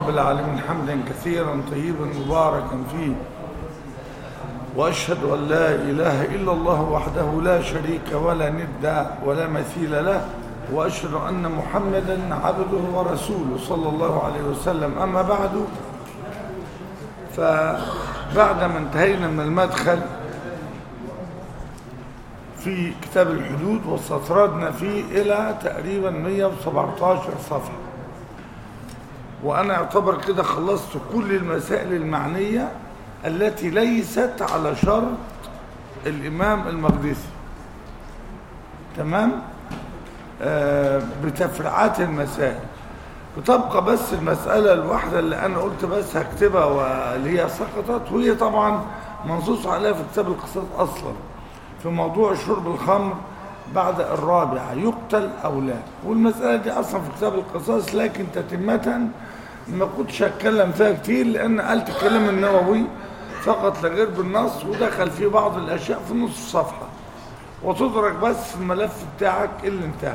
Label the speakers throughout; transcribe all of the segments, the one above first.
Speaker 1: رب العالمين حمدا كثيرا طيبا مباركا فيه وأشهد أن لا إله إلا الله وحده لا شريك ولا ند ولا مثيل له وأشهد أن محمدا عبده ورسوله صلى الله عليه وسلم أما بعد فبعدما انتهينا من المدخل في كتاب الحدود واستطردنا فيه إلى تقريبا 117 صفحة وأنا أعتبر كده خلصت كل المسائل المعنية التي ليست على شرط الإمام المقدسي تمام آه بتفرعات المسائل وتبقى بس المسألة الواحدة اللي أنا قلت بس هكتبها واللي هي سقطت وهي طبعا منصوص عليها في كتاب القصاص أصلا في موضوع شرب الخمر بعد الرابعة يقتل أو لا والمسألة دي أصلا في كتاب القصاص لكن تتمة ما كنتش هتكلم فيها كتير لأن قلت الكلام النووي فقط لغير بالنص ودخل فيه بعض الأشياء في نص الصفحة وتدرك بس في الملف بتاعك اللي انتهى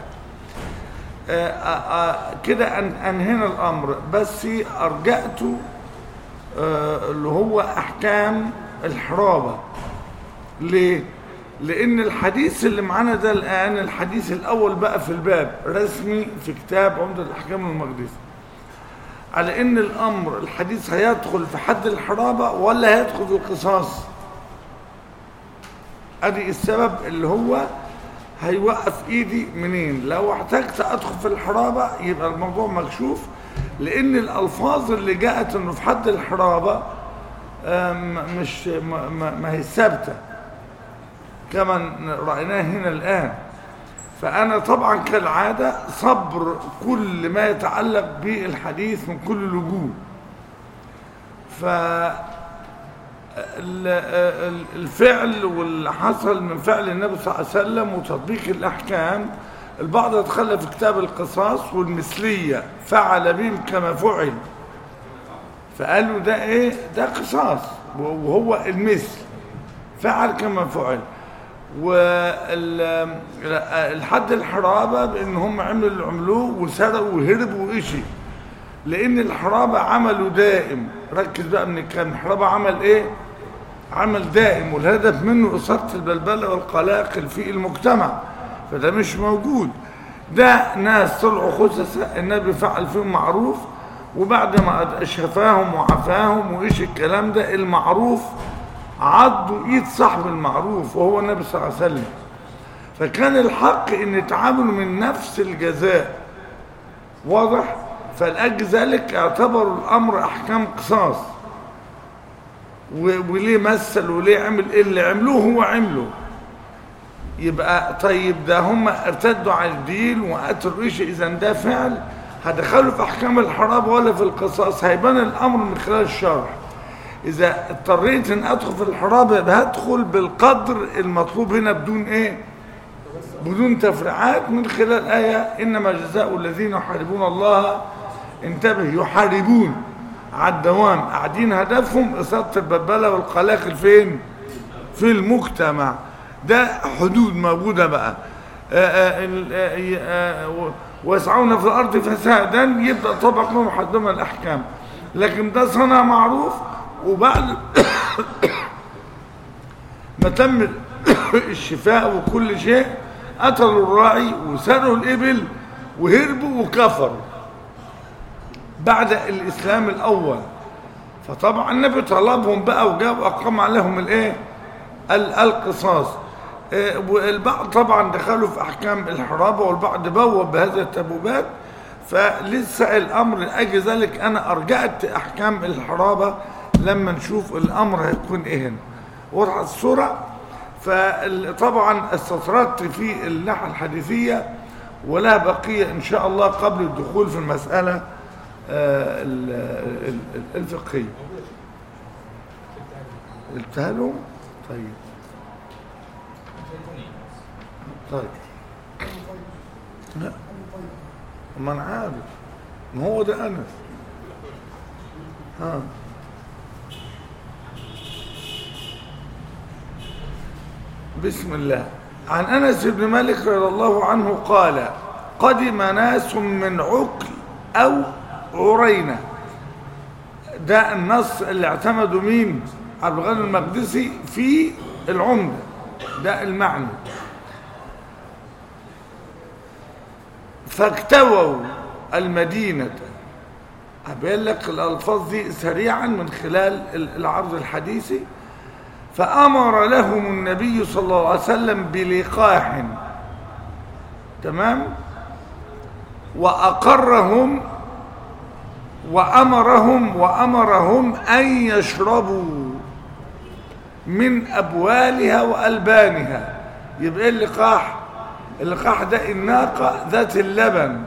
Speaker 1: كده أن أنهينا الأمر بس أرجعت اللي هو أحكام الحرابة ليه؟ لأن الحديث اللي معانا ده الآن الحديث الأول بقى في الباب رسمي في كتاب عمدة الأحكام المقدسة على ان الامر الحديث هيدخل في حد الحرابة ولا هيدخل في القصاص ادي السبب اللي هو هيوقف ايدي منين لو احتجت ادخل في الحرابة يبقى الموضوع مكشوف لان الالفاظ اللي جاءت انه في حد الحرابة مش ما هي ثابته كما رأيناه هنا الآن فأنا طبعا كالعادة صبر كل ما يتعلق بالحديث من كل الوجوه ف الفعل واللي حصل من فعل النبي صلى الله عليه وسلم وتطبيق الأحكام البعض يتخلى في كتاب القصاص والمثلية فعل بهم كما فعل فقالوا ده ايه ده قصاص وهو المثل فعل كما فعل والحد الحرابة بان هم عملوا اللي عملوه وسرقوا وهربوا وإشي لان الحرابة عملوا دائم ركز بقى من الكلام الحرابة عمل ايه عمل دائم والهدف منه إصابة البلبلة والقلاقل في المجتمع فده مش موجود ده ناس طلعوا خسسة النبي فعل فيهم معروف وبعد ما شفاهم وعفاهم وإيش الكلام ده المعروف عضوا ايد صاحب المعروف وهو النبي صلى الله عليه وسلم فكان الحق ان يتعاملوا من نفس الجزاء واضح فلاجل ذلك اعتبروا الامر احكام قصاص وليه مثل وليه عمل ايه اللي عملوه هو عمله يبقى طيب ده هم ارتدوا على الدين وقتلوا ايش اذا ده فعل هدخلوا في احكام الحرابه ولا في القصاص هيبان الامر من خلال الشرح إذا اضطريت أن أدخل في الحرابة هدخل بالقدر المطلوب هنا بدون إيه بدون تفريعات من خلال آية إنما جزاء الذين يحاربون الله انتبه يحاربون على الدوام قاعدين هدفهم إصابة البلبلة والقلاقل فين في المجتمع ده حدود موجودة بقى ويسعون في الأرض فسادا يبدأ طبق محدما الأحكام لكن ده صنع معروف وبعد ما تم الشفاء وكل شيء قتلوا الراعي وسرقوا الإبل وهربوا وكفروا بعد الإسلام الأول فطبعا النبي طلبهم بقى وجاب أقام عليهم الإيه القصاص والبعض طبعا دخلوا في أحكام الحرابة والبعض بوب بهذه التبوبات فلسه الأمر لأجل ذلك أنا أرجعت أحكام الحرابة لما نشوف الامر هيكون ايه هنا وضع الصورة فطبعا استطردت في الناحية الحديثية ولا بقية ان شاء الله قبل الدخول في المسألة الفقهية قلتها له طيب طيب لا ما انا عارف ما هو ده انا ها بسم الله عن أنس بن مالك رضي الله عنه قال قدم ناس من عقل أو عرينة ده النص اللي اعتمده مين عبد الغني المقدسي في العمدة ده المعنى فاكتووا المدينة أبين لك الألفاظ دي سريعا من خلال العرض الحديثي فأمر لهم النبي صلى الله عليه وسلم بلقاح تمام وأقرهم وأمرهم وأمرهم أن يشربوا من أبوالها وألبانها يبقى إيه اللقاح اللقاح ده الناقة ذات اللبن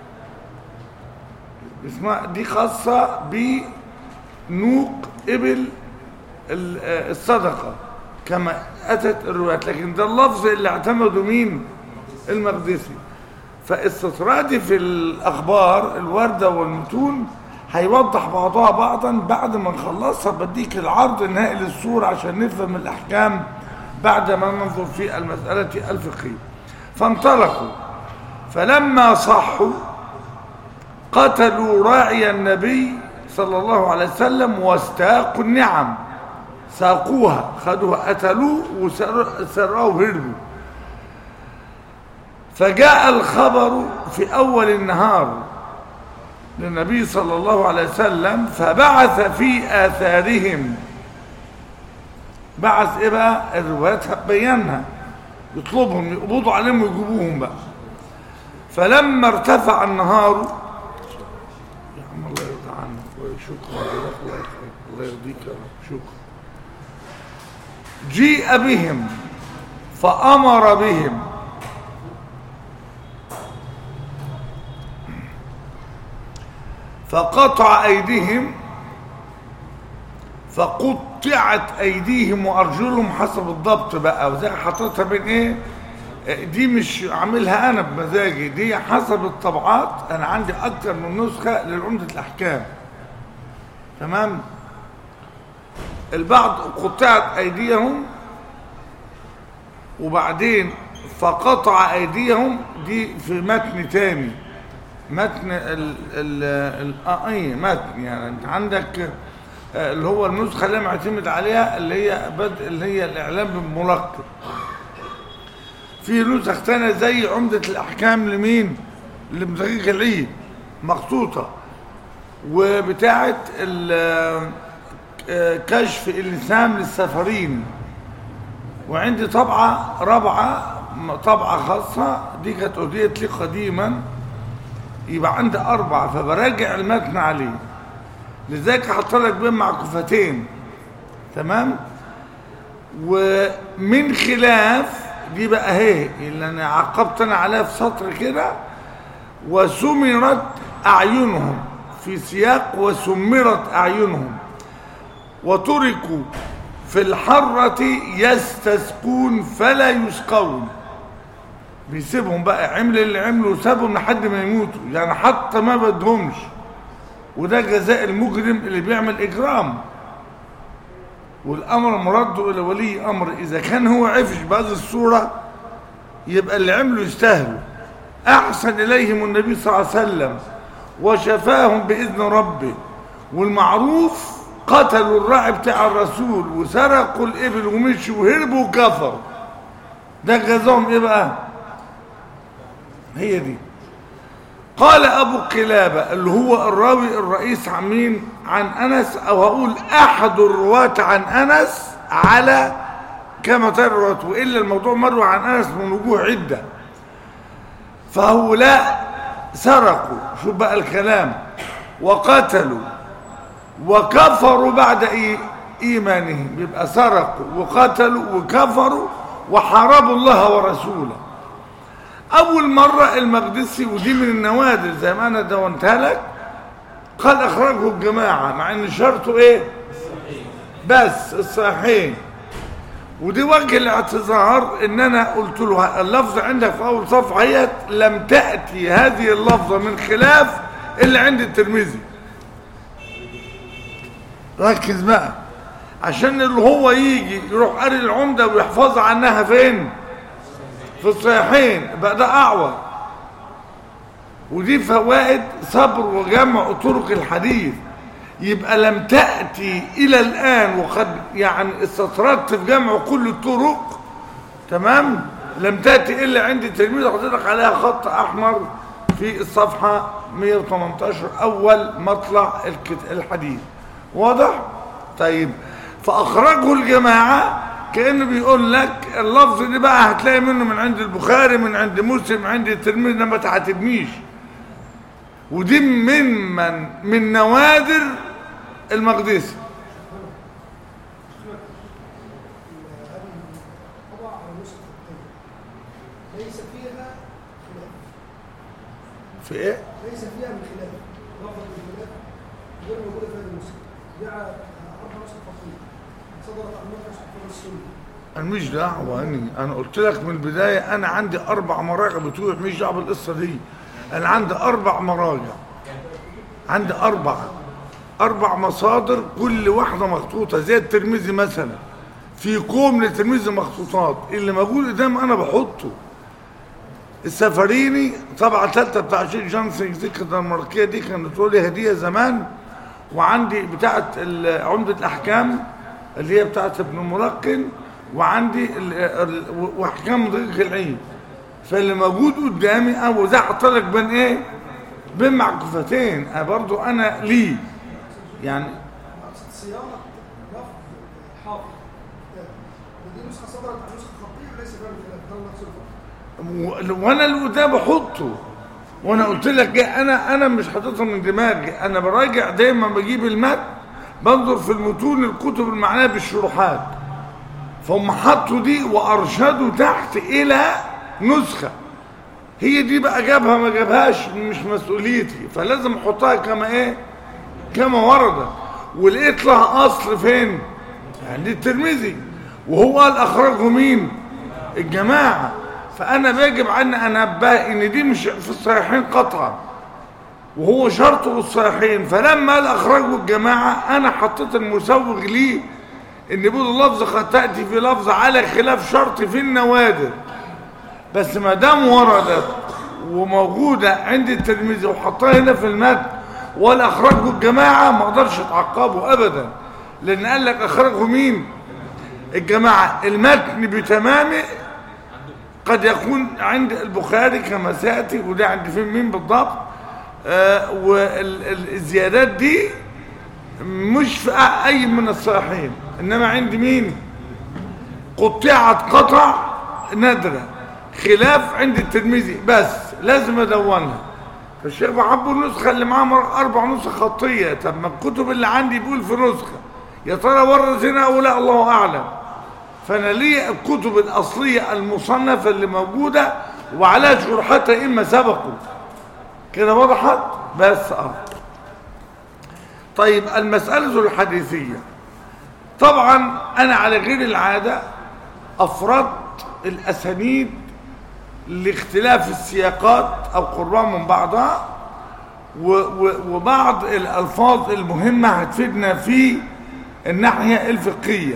Speaker 1: اسمها دي خاصة بنوق إبل الصدقة كما أتت الروايات لكن ده اللفظ اللي اعتمده مين المقدسي فاستطرادي في الأخبار الوردة والمتون هيوضح بعضها بعضا بعد ما نخلصها بديك العرض النهائي للصورة عشان نفهم الأحكام بعد ما ننظر في المسألة الفقهية فانطلقوا فلما صحوا قتلوا راعي النبي صلى الله عليه وسلم واستاقوا النعم ساقوها خدوها قتلوه وسرقوا هربوا فجاء الخبر في أول النهار للنبي صلى الله عليه وسلم فبعث في آثارهم بعث إيه بقى الروايات بينها يطلبهم يقبضوا عليهم ويجيبوهم بقى فلما ارتفع النهار يا عم الله يرضى عنك شكرا الله يرضيك يا رب شكرا جيء بهم فأمر بهم فقطع أيديهم فقطعت أيديهم وأرجلهم حسب الضبط بقى وزي حطيتها بين إيه دي مش عاملها أنا بمزاجي دي حسب الطبعات أنا عندي أكتر من نسخة للعمدة الأحكام تمام البعض قطعت أيديهم وبعدين فقطع أيديهم دي في متن تاني متن ال ال ال اه اي متن يعني انت عندك اللي هو النسخه اللي معتمد عليها اللي هي بدء اللي هي الاعلام بالملقب في نسخ ثانيه زي عمده الاحكام لمين لمزقيق العيد مخطوطه وبتاعه كشف اللسان للسفرين وعندي طبعه رابعه طبعه خاصه دي كانت اهديت لي قديما يبقى عندي أربعة فبراجع المتن عليه لذلك هحط لك بين معكوفتين تمام ومن خلاف دي بقى اهي اللي انا عقبت انا عليها في سطر كده وسمرت اعينهم في سياق وسمرت اعينهم وتركوا في الحرة يستسقون فلا يسقون بيسيبهم بقى عمل اللي عمله وسابهم لحد ما يموتوا يعني حتى ما بدهمش وده جزاء المجرم اللي بيعمل اجرام والامر مرد الى ولي امر اذا كان هو عفش بهذه الصوره يبقى اللي عمله يستاهلوا احسن اليهم النبي صلى الله عليه وسلم وشفاهم باذن ربه والمعروف قتلوا الراعي بتاع الرسول وسرقوا الابل ومشوا وهربوا وكفروا ده جزاهم ايه بقى هي دي قال ابو قلابه اللي هو الراوي الرئيس عن مين عن انس او هقول احد الرواه عن انس على كما تروت والا الموضوع مروي عن انس من وجوه عده فهؤلاء سرقوا شوف بقى الكلام وقتلوا وكفروا بعد إيه ايمانهم يبقى سرقوا وقتلوا وكفروا وحاربوا الله ورسوله اول مرة المقدسي ودي من النوادر زي ما انا دونتها لك قال اخرجه الجماعة مع ان شرطه ايه بس الصحيحين ودي وجه الاعتذار ان انا قلت له اللفظ عندك في اول صفحة هي لم تأتي هذه اللفظة من خلاف اللي عند الترمذي ركز بقى عشان اللي هو يجي يروح قاري العمدة ويحفظ عنها فين في الصحيحين بقى ده اعور ودي فوائد صبر وجمع طرق الحديث يبقى لم تأتي إلى الآن وقد يعني استطردت في جمع كل الطرق تمام لم تأتي إلا عندي تلميذ حضرتك عليها خط أحمر في الصفحة 118 أول مطلع الكت- الحديث واضح؟ طيب فأخرجه الجماعة كأنه بيقول لك اللفظ ده بقى هتلاقي منه من عند البخاري من عند مسلم من عند الترمذي ده ما تعاتبنيش ودي من من من نوادر المقدسي
Speaker 2: طبع على نسخة التانية ليس فيها خلاف
Speaker 1: في ايه؟
Speaker 2: ليس فيها من خلاف لفظة الخلاف غير موجودة في هذه النسخة دي على أربع نسخ فقهية صدرت عن مركز حفظ السنة
Speaker 1: انا مش دعوه اني انا قلت لك من البدايه انا عندي اربع مراجع بتوع مش دعوه بالقصه دي انا عندي اربع مراجع عندي اربع اربع مصادر كل واحده مخطوطه زي الترمذي مثلا في كوم للترمذي مخطوطات اللي موجود قدام انا بحطه السفريني طبعا ثالثه بتاع شيخ جانسون دي كانت الماركيه دي كانت لي هديه زمان وعندي بتاعه ال- عمده الاحكام اللي هي بتاعه ابن ملقن وعندي ال- ال- واحكام دقيق العين فاللي موجود قدامي انا وزعت لك بين ايه بين معكوفتين أنا برضو انا لي يعني
Speaker 2: مقصد صيانة لفظ حافظ ودي نسخة صدرت عن نسخة خطية ليس فيها من خلاف ده نفس الفرق
Speaker 1: و- وانا اللي قدام بحطه وانا قلت لك إيه، انا انا مش حاططها من دماغي انا براجع دايما بجيب المتن بنظر في المتون الكتب المعنيه بالشروحات فهم حطوا دي وارشدوا تحت الى نسخه هي دي بقى جابها ما جابهاش مش مسؤوليتي فلازم احطها كما ايه كما ورد ولقيت لها اصل فين عند الترمذي وهو قال اخرجه مين الجماعه فانا باجب عني انبه ان دي مش في الصحيحين قطعا وهو شرطه الصحيحين فلما قال اخرجه الجماعه انا حطيت المسوغ ليه ان بيقول اللفظ قد تاتي في لفظ على خلاف شرط في النوادر بس ما دام وردت وموجوده عند الترمذي وحطها هنا في المتن ولا اخرجه الجماعه ما اقدرش اتعقبه ابدا لان قال لك اخرجه مين الجماعه المتن بتمامه قد يكون عند البخاري كما سياتي وده عند فين مين بالضبط آه والزيادات دي مش في اي من الصحيحين انما عند مين قطعت قطع نادرة خلاف عند الترمذي بس لازم ادونها فالشيخ محمد النسخة اللي معاه مر- اربع نسخ خطية طب ما الكتب اللي عندي بيقول في نسخة يا ترى ورث هنا او لا الله اعلم فانا لي الكتب الاصلية المصنفة اللي موجودة وعليها شروحاتها اما سبقوا كده وضحت بس اه طيب المسألة الحديثية طبعا انا على غير العادة افردت الاسانيد لاختلاف السياقات او قربان من بعضها و و وبعض الالفاظ المهمة هتفيدنا في الناحية الفقهية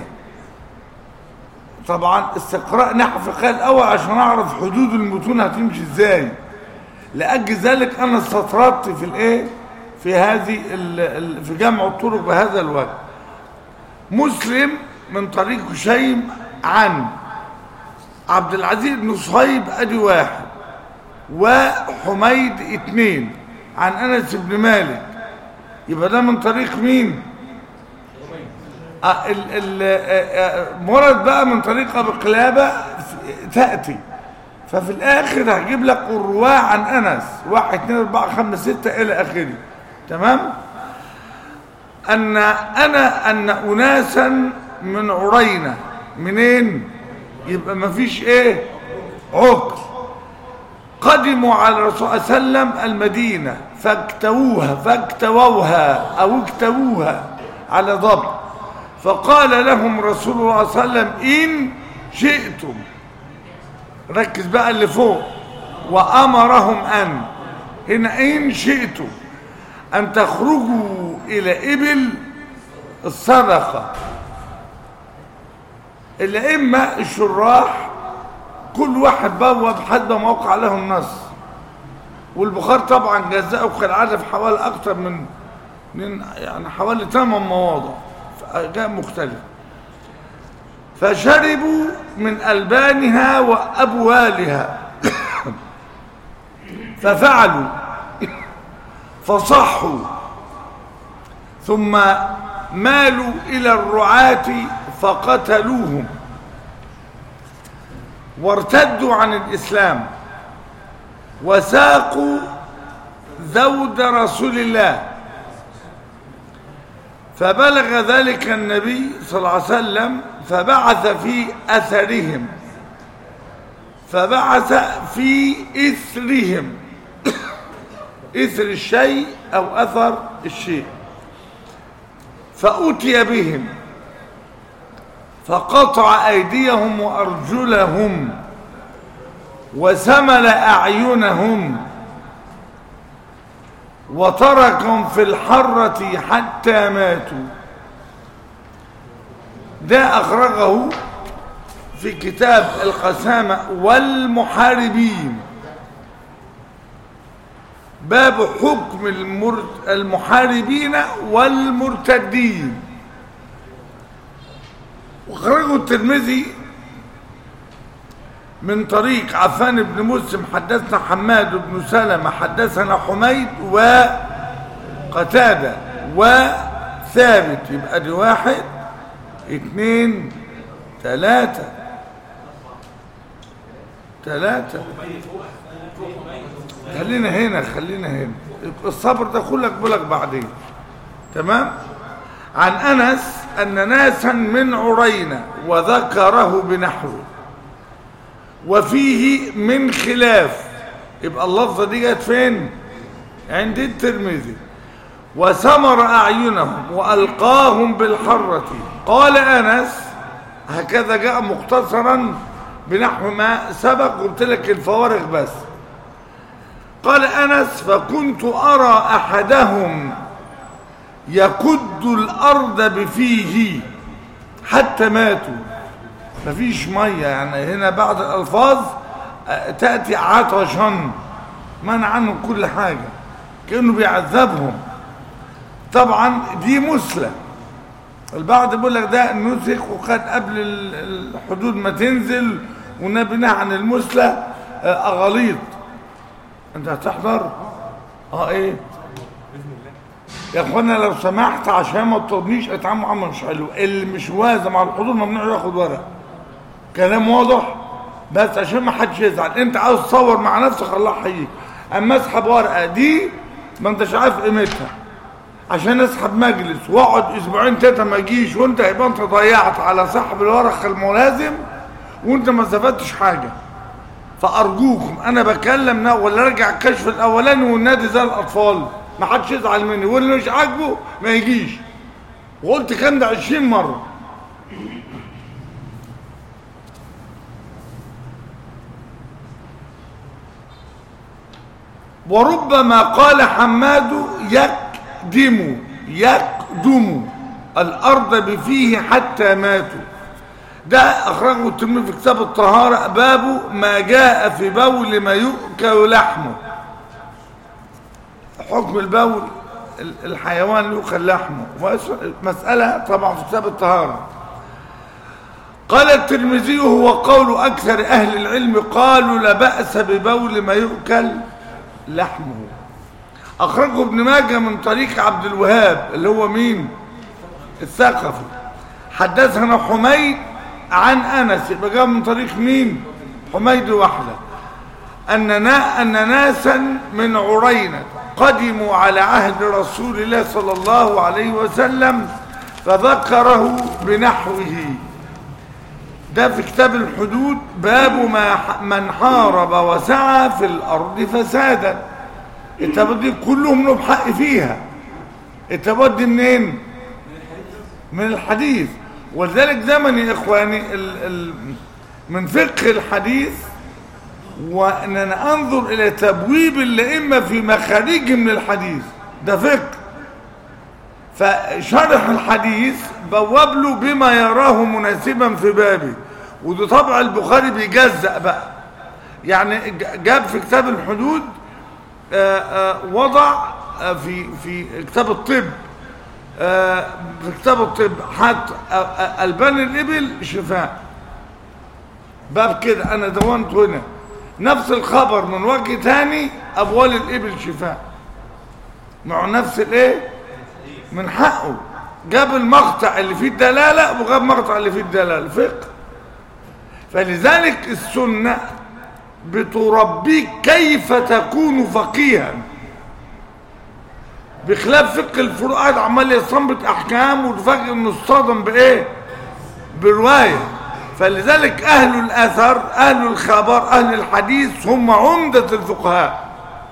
Speaker 1: طبعا استقراء نحو فقه الاول عشان اعرف حدود المتون هتمشي ازاي لاجل ذلك انا استطردت في الايه في هذه ال- ال- في جمع الطرق بهذا الوجه مسلم من طريق هشيم عن عبد العزيز بن صهيب ادي واحد وحميد اثنين عن انس بن مالك يبقى ده من طريق مين آه، ال- ال- آه، آه، مرد بقى من طريق ابي قلابه ف- تاتي ففي الاخر هجيب لك الرواه عن انس واحد اثنين اربعه خمسه سته الى اخره تمام ان انا ان اناسا من عرينه منين يبقى ما فيش ايه عقل قدموا على الرسول صلى الله عليه وسلم المدينه فاكتووها فاكتووها او اكتووها على ضبط فقال لهم رسول الله صلى الله عليه وسلم ان شئتم ركز بقى اللي فوق وامرهم ان هنا ان شئتم ان تخرجوا الى ابل الصدقه الائمه الشراح كل واحد بوب حد ما وقع له النص والبخاري طبعا جزأه كالعاده في حوالي اكتر من اتنين- يعني حوالي ثمان مواضع في أجزاء مختلفة فشربوا من ألبانها وأبوالها ففعلوا فصحوا ثم مالوا إلى الرعاة فقتلوهم وارتدوا عن الإسلام وساقوا ذود رسول الله فبلغ ذلك النبي صلى الله عليه وسلم فبعث في أثرهم فبعث في إثرهم إثر الشيء أو أثر الشيء فأتي بهم فقطع أيديهم وأرجلهم وسمل أعينهم وتركهم في الحرة حتى ماتوا ده أخرجه في كتاب القسامة والمحاربين باب حكم المر- المحاربين والمرتدين وخرجه الترمذي من طريق عفان بن مسلم حدثنا حماد بن سلمة حدثنا حميد وقتادة وثابت يبقى دي واحد اتنين تلاتة تلاتة خلينا هنا خلينا هنا الصبر ده كلك بلك بعدين تمام عن أنس أن ناسا من عرينة وذكره بنحوه وفيه من خلاف يبقى اللفظة دي جت فين عند الترمذي وسمر أعينهم وألقاهم بالحرة قال أنس هكذا جاء مختصرا بنحو ما سبق قلت لك الفوارق بس قال أنس فكنت أرى أحدهم يكد الأرض بفيه حتى ماتوا مفيش مية يعني هنا بعض الألفاظ آه، تأتي عطشا منع عنهم كل حاجة كأنه بيعذبهم طبعا دي مسلة البعض بيقول لك ده نسخ وخد قبل ال- الحدود ما تنزل والنبي نهى عن المسلة آه، أغاليط انت هتحضر اه ايه يا اخوانا لو سمحت عشان ما تطردنيش اتعامل معامله مش حلو اللي مش وازن مع الحضور ممنوع ياخد ورق كلام واضح بس عشان ما حدش يزعل انت عاوز تصور مع نفسك الله يحييك اما اسحب ورقه دي ما انتش عارف قيمتها عشان اسحب مجلس واقعد اسبوعين تلاته ما اجيش وانت يبقى انت ضيعت على صاحب الورق الملازم وانت ما استفدتش حاجه فارجوكم انا بكلم نا- ولا ارجع الكشف الاولاني والنادي زي الاطفال ما حدش يزعل مني واللي مش عاجبه ما يجيش وقلت كان ده 20 مره وربما قال حماد يقدم يقدم الارض بفيه حتى ماتوا ده اخرجه الترمذي في كتاب الطهاره باب ما جاء في بول ما يؤكل لحمه حكم البول ال- الحيوان يؤكل لحمه وأس- مساله طبعا في كتاب الطهاره قال الترمذي هو قول اكثر اهل العلم قالوا لا باس ببول ما يؤكل لحمه اخرجه ابن ماجه من طريق عبد الوهاب اللي هو مين الثقفي حدثنا حميد عن انس يبقى جاء من طريق مين حميد وحده ان نا ان ناسا من عرينه قدموا على عهد رسول الله صلى الله عليه وسلم فذكره بنحوه ده في كتاب الحدود باب ما من حارب وسعى في الارض فسادا التبات دي كلهم له حق فيها التبات دي منين من الحديث ولذلك زمن يا اخواني ال ال من فقه الحديث واننا انظر الى تبويب الائمه في مخارجهم من الحديث ده فقه فشرح الحديث بواب له بما يراه مناسبا في بابه وده طبع البخاري بيجزأ بقى يعني ج- جاب في كتاب الحدود آه، آه، وضع آه، في في كتاب الطب آه، في كتاب الطب حتى البان الابل شفاء باب كده انا دونت هنا نفس الخبر من وجه تاني ابوال الابل شفاء مع نفس الايه من حقه جاب المقطع اللي فيه الدلاله وجاب مقطع اللي فيه الدلاله فقه فلذلك السنه بتربيك كيف تكون فقيها بخلاف فقه الفروقات عمال يستنبط احكام وتفاجئ انه اصطدم بايه بروايه فلذلك اهل الاثر اهل الخبر اهل الحديث هم عمده الفقهاء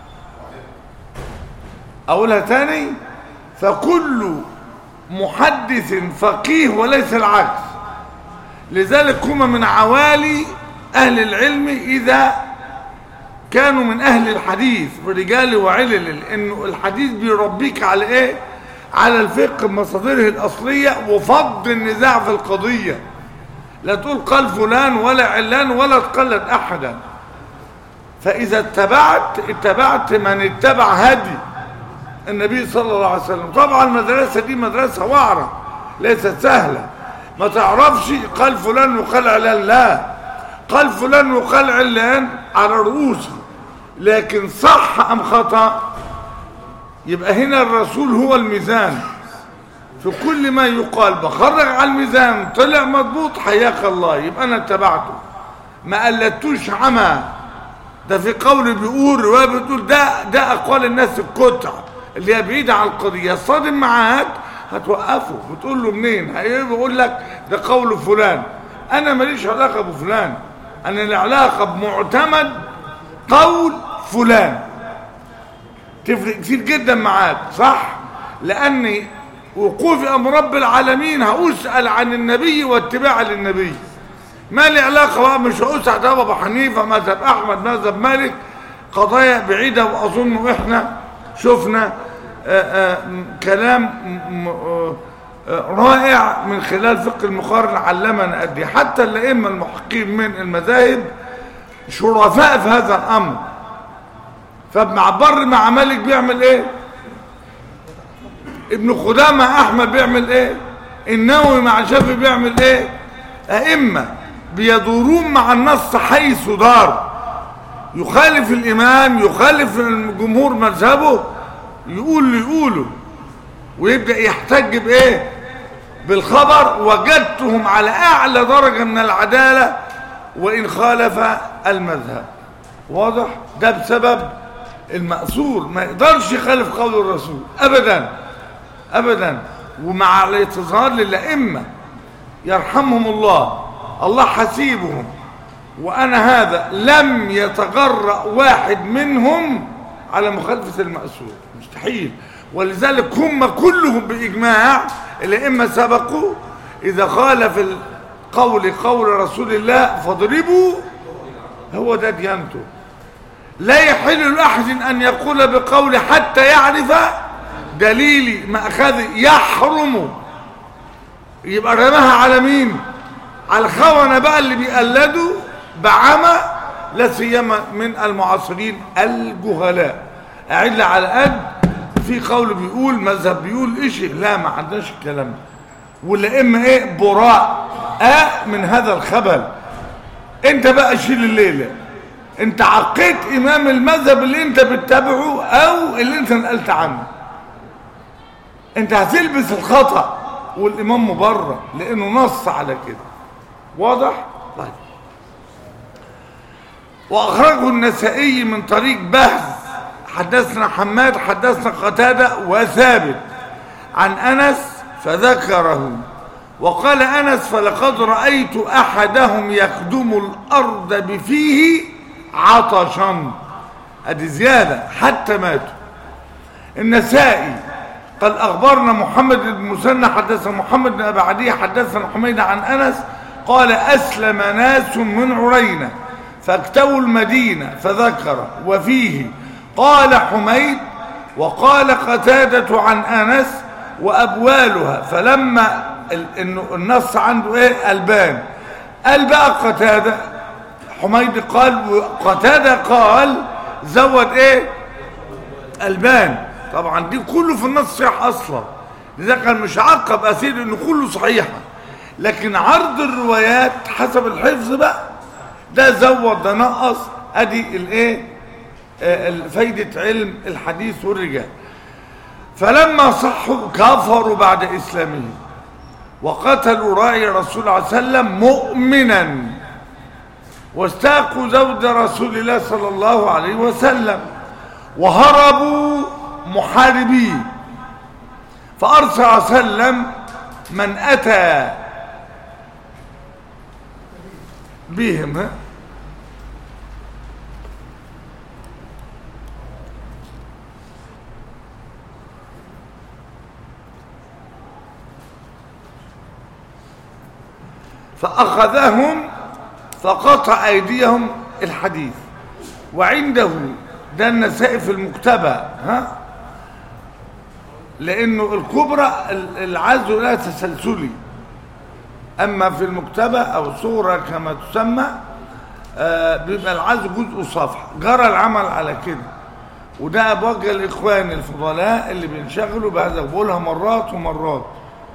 Speaker 1: اقولها تاني فكل محدث فقيه وليس العكس لذلك هم من عوالي اهل العلم اذا كانوا من اهل الحديث رجال وعلل لانه الحديث بيربيك على ايه على الفقه بمصادره الاصليه وفض النزاع في القضيه لا تقول قال فلان ولا علان ولا تقلد احدا فاذا اتبعت اتبعت من اتبع هدي النبي صلى الله عليه وسلم طبعا المدرسه دي مدرسه وعره ليست سهله ما تعرفش قال فلان وقال علان لا قال فلان وقال علان على رؤوسه لكن صح ام خطا يبقى هنا الرسول هو الميزان في كل ما يقال بخرج على الميزان طلع مضبوط حياك الله يبقى انا اتبعته ما قلدتوش عمى ده في قول بيقول روايه بتقول ده ده اقوال الناس الكتع اللي هي بعيده عن القضيه الصادم معاك هتوقفه بتقول له منين هيقول لك ده قول فلان انا ماليش علاقه بفلان انا لي علاقه بمعتمد قول فلان تفرق كتير جدا معاك صح لاني وقوفي امر رب العالمين هاسال عن النبي واتباع للنبي ما لي علاقه بقى مش هاسال ده ابو حنيفه مذهب احمد مذهب مالك قضايا بعيده واظن احنا شفنا آآ آآ كلام آآ رائع من خلال فقه المقارنه علمنا قد ايه حتى الائمه المحققين من المذاهب شرفاء في هذا الامر فابن عبر مع مالك بيعمل ايه ابن خدامة احمد بيعمل ايه النووي مع شافعي بيعمل ايه ائمة بيدورون مع النص حيث دار يخالف الامام يخالف الجمهور مذهبه يقول اللي يقوله ويبدأ يحتج بايه بالخبر وجدتهم على اعلى درجة من العدالة وان خالف المذهب واضح ده بسبب المأثور ما يقدرش يخالف قول الرسول ابدا ابدا ومع الاعتذار للائمه يرحمهم الله الله حسيبهم وانا هذا لم يتجرأ واحد منهم على مخالفه المأثور مستحيل ولذلك هم كلهم باجماع الائمه سبقوا اذا خالف القول قول رسول الله فاضربوا هو ده ديانته لا يحل لاحد ان يقول بقول حتى يعرف دليل مأخذ يحرم يبقى رماها على مين على الخونة بقى اللي بيقلدوا بعمى لا سيما من المعاصرين الجهلاء اعد على قد في قول بيقول مذهب بيقول ايش لا ما عندناش الكلام ده والائمه ايه براء آه من هذا الخبل انت بقى شيل الليله انت عقيت امام المذهب اللي انت بتتابعه او اللي انت نقلت عنه انت هتلبس الخطأ والامام مبرر لانه نص على كده واضح طيب واخرجه النسائي من طريق بهز حدثنا حماد حدثنا قتادة وثابت عن انس فذكره وقال انس فلقد رايت احدهم يخدم الارض بفيه عطشا ادي زياده حتى ماتوا النسائي قال أخبرنا محمد بن مسنى حدثنا محمد بن أبي عدي حدثنا حميد عن أنس قال أسلم ناس من عرينة فاكتووا المدينة فذكر وفيه قال حميد وقال قتادة عن أنس وأبوالها فلما النص عنده إيه ألبان قال بقى قتادة حميد قال قتادة قال زود إيه ألبان طبعا دي كله في النص صحيح اصلا لذلك كان مش عقب أسير إنه كله صحيحة لكن عرض الروايات حسب الحفظ بقى ده زود ده نقص ادي الايه آه، ال- فايدة علم الحديث والرجال فلما صحوا كفروا بعد إسلامهم وقتلوا راعي رسول الله عليه وسلم مؤمنا واستاقوا زوج رسول الله صلى الله عليه وسلم وهربوا محاربين فأرسل صلى الله عليه وسلم من أتى بهم ها؟ فأخذهم فقطع أيديهم الحديث وعنده ده النسائي في المكتبة ها لأنه الكبرى ال- العزو لها تسلسلي أما في المكتبة أو صورة كما تسمى آه، بيبقى العزو جزء صفحة جرى العمل على كده وده أبوجه الإخوان الفضلاء اللي بينشغلوا بهذا بقولها مرات ومرات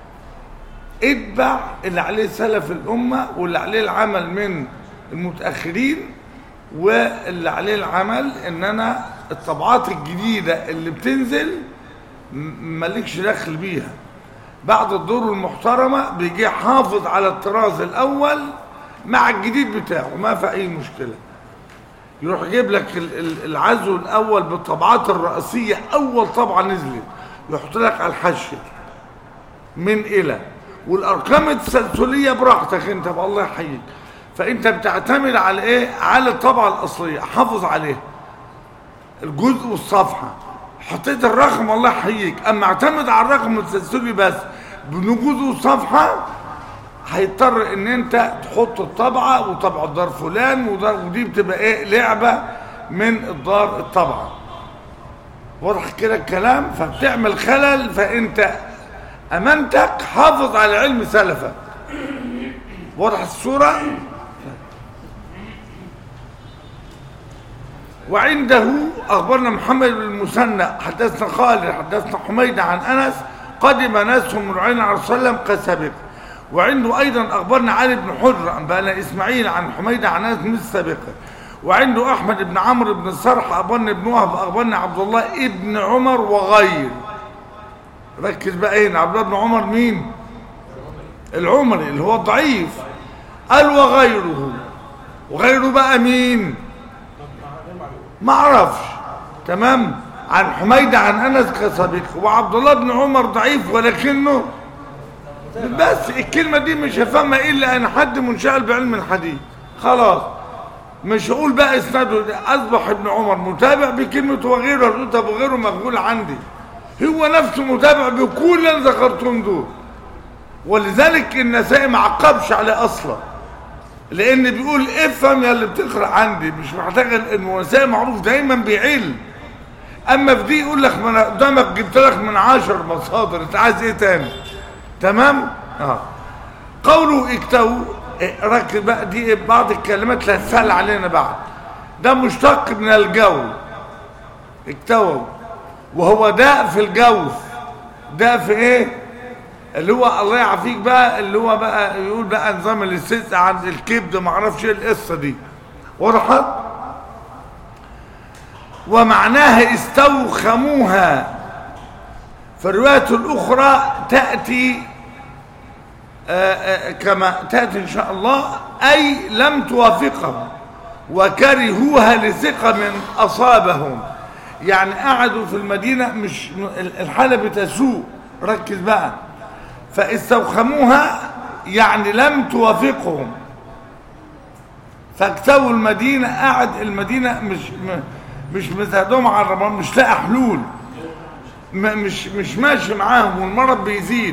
Speaker 1: اتبع اللي عليه سلف الأمة واللي عليه العمل من المتأخرين واللي عليه العمل ان انا الطبعات الجديدة اللي بتنزل م- مالكش دخل بيها بعد الدور المحترمة بيجي حافظ على الطراز الأول مع الجديد بتاعه ما في أي مشكلة يروح يجيب لك ال- ال- العزو الأول بالطبعات الرئيسية أول طبعة نزلت يحط لك على الحاشية من إلى والأرقام التسلسلية براحتك أنت بقى الله يحييك فأنت بتعتمد على إيه؟ على الطبعة الأصلية حافظ عليها الجزء والصفحة حطيت الرقم الله يحييك اما اعتمد على الرقم التسلسلي بس بنجوز الصفحة هيضطر ان انت تحط الطبعة وطبع الدار فلان ودار ودي بتبقى ايه لعبة من الدار الطبعة واضح كده الكلام فبتعمل خلل فانت امانتك حافظ على علم سلفك واضح الصورة وعنده أخبرنا محمد بن المثنى حدثنا خالد حدثنا حميد عن أنس قدم ناس من عين عليه وسلم قد سبق وعنده أيضا أخبرنا علي بن حجر أنبأنا إسماعيل عن حميد عن أنس مثل سابقا وعنده أحمد بن عمرو بن الصرح أخبرنا ابن وهب أخبرنا عبد الله ابن عمر وغير ركز بقى هنا عبد الله بن عمر مين العمري اللي هو الضعيف قال وغيره وغيره بقى مين ما اعرفش تمام عن حميد عن انس كصديق وعبد الله بن عمر ضعيف ولكنه بس الكلمه دي مش هفهمها الا ان حد منشغل بعلم الحديث خلاص مش هقول بقى اسناده ده. اصبح ابن عمر متابع بكلمه وغيره قلت ابو غيره مقبول عندي هو نفسه متابع بكل اللي ذكرتهم دول ولذلك النسائي ما عقبش عليه اصلا لان بيقول افهم يا اللي بتقرا عندي مش محتاج المنساه معروف دايما بيعل اما في دي يقول لك ما انا قدامك جبت لك من عشر مصادر انت عايز ايه تاني تمام اه قوله اكتووا إيه، ركز بقى دي بعض الكلمات اللي هتسال علينا بعد ده مشتق من الجو اكتووا وهو داء في الجوف داء في ايه اللي هو الله يعافيك بقى اللي هو بقى يقول بقى نظام الاستسقاء عند الكبد ما اعرفش ايه القصه دي وضحت ومعناها استوخموها في الرواية الأخرى تأتي آه، آه، كما تأتي إن شاء الله أي لم توافقهم وكرهوها لثقة من أصابهم يعني قعدوا في المدينة مش الحالة بتسوء ركز بقى فاستوخموها يعني لم توافقهم فاكتووا المدينة قعد المدينة مش م- مش مزهدهم على الرمال مش لاقي حلول م- مش مش ماشي معاهم والمرض بيزيد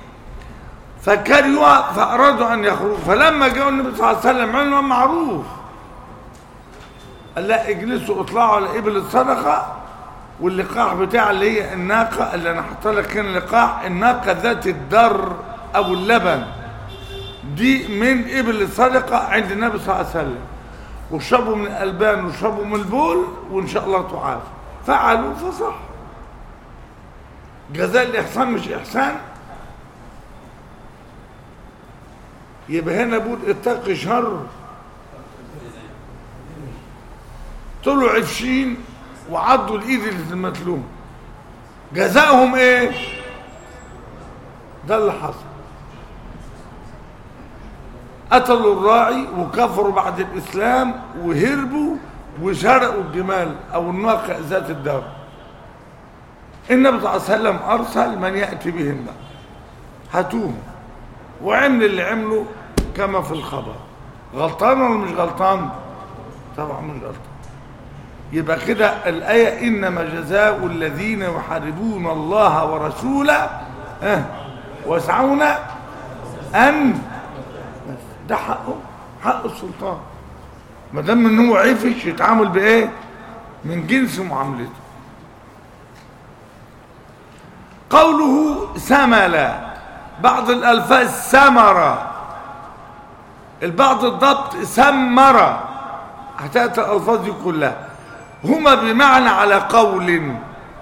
Speaker 1: فكرهوا فأرادوا أن يخرجوا فلما جاءوا النبي صلى الله عليه وسلم علم معروف قال لا اجلسوا اطلعوا على إبل الصدقة واللقاح بتاع اللي هي الناقة اللي أنا حاطط لك هنا لقاح الناقة ذات الدر أو اللبن دي من إبل الصدقة عند النبي صلى الله عليه وسلم واشربوا من الألبان واشربوا من البول وإن شاء الله تعافى فعلوا فصح جزاء الإحسان مش إحسان يبقى هنا بقول اتقي شر طلعوا عفشين وعضوا الايد اللي في المتلوم جزاؤهم ايه ده اللي حصل قتلوا الراعي وكفروا بعد الاسلام وهربوا وسرقوا الجمال او الناقه ذات الدار النبي صلى الله عليه وسلم ارسل من ياتي بهم بقى هاتوهم وعمل اللي عمله كما في الخبر غلطان ولا مش غلطان طبعا مش غلطان يبقى كده الآية إنما جزاء الذين يحاربون الله ورسوله اه ويسعون أن ده حقه حق السلطان ما دام ان هو عفش يتعامل بايه من جنس معاملته قوله سمل بعض الالفاظ سمر البعض الضبط سمر هتاتي الالفاظ دي كلها هما بمعنى على قول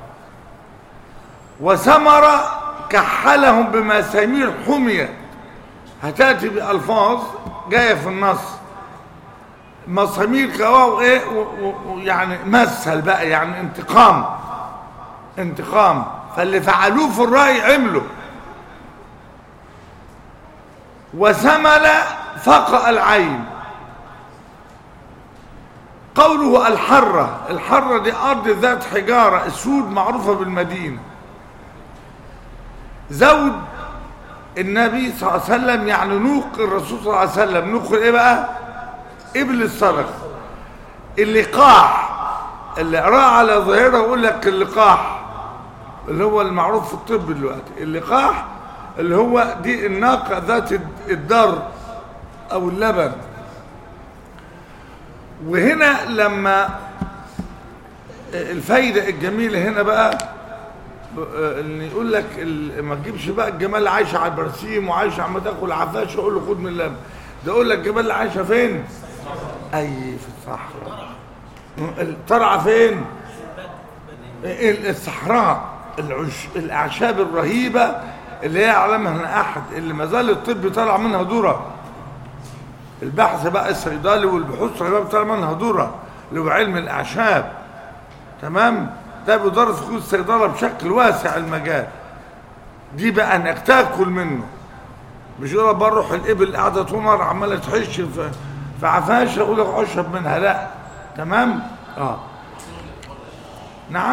Speaker 1: وسمر كحلهم بمسامير حمية هتاتي بألفاظ جاية في النص مسامير كواو ايه ويعني مثل بقى يعني انتقام انتقام فاللي فعلوه في الرأي عملوا وسمل فقأ العين قوله الحرة الحرة دي أرض ذات حجارة اسود معروفة بالمدينة زوج النبي صلى الله عليه وسلم يعني نوق الرسول صلى الله عليه وسلم نوق ايه بقى ابل الصرخ اللقاح اللي قراه على ظاهره يقول لك اللقاح اللي هو المعروف في الطب دلوقتي اللقاح اللي هو دي الناقه ذات الدر او اللبن وهنا لما الفايدة الجميلة هنا بقى ان يقول لك ما تجيبش بقى الجمال اللي عايشه على البرسيم وعايشه عم تاكل عفاش يقول له خد من اللبن ده يقول لك الجمال اللي عايشه فين؟ اي في الصحراء ترعى فين؟ الصحراء العش... الاعشاب الرهيبه اللي هي يعلمها احد اللي ما زال الطب طالع منها ذره البحث بقى الصيدلي والبحوث الرهيبه طالع منها ذره اللي هو علم الاعشاب تمام ده بيدرس في كل الصيدله بشكل واسع المجال دي بقى انك تاكل منه مش يقول بروح الابل قاعده تمر عماله تحش في في عفاشه اقول لك اشرب منها لا تمام اه نعم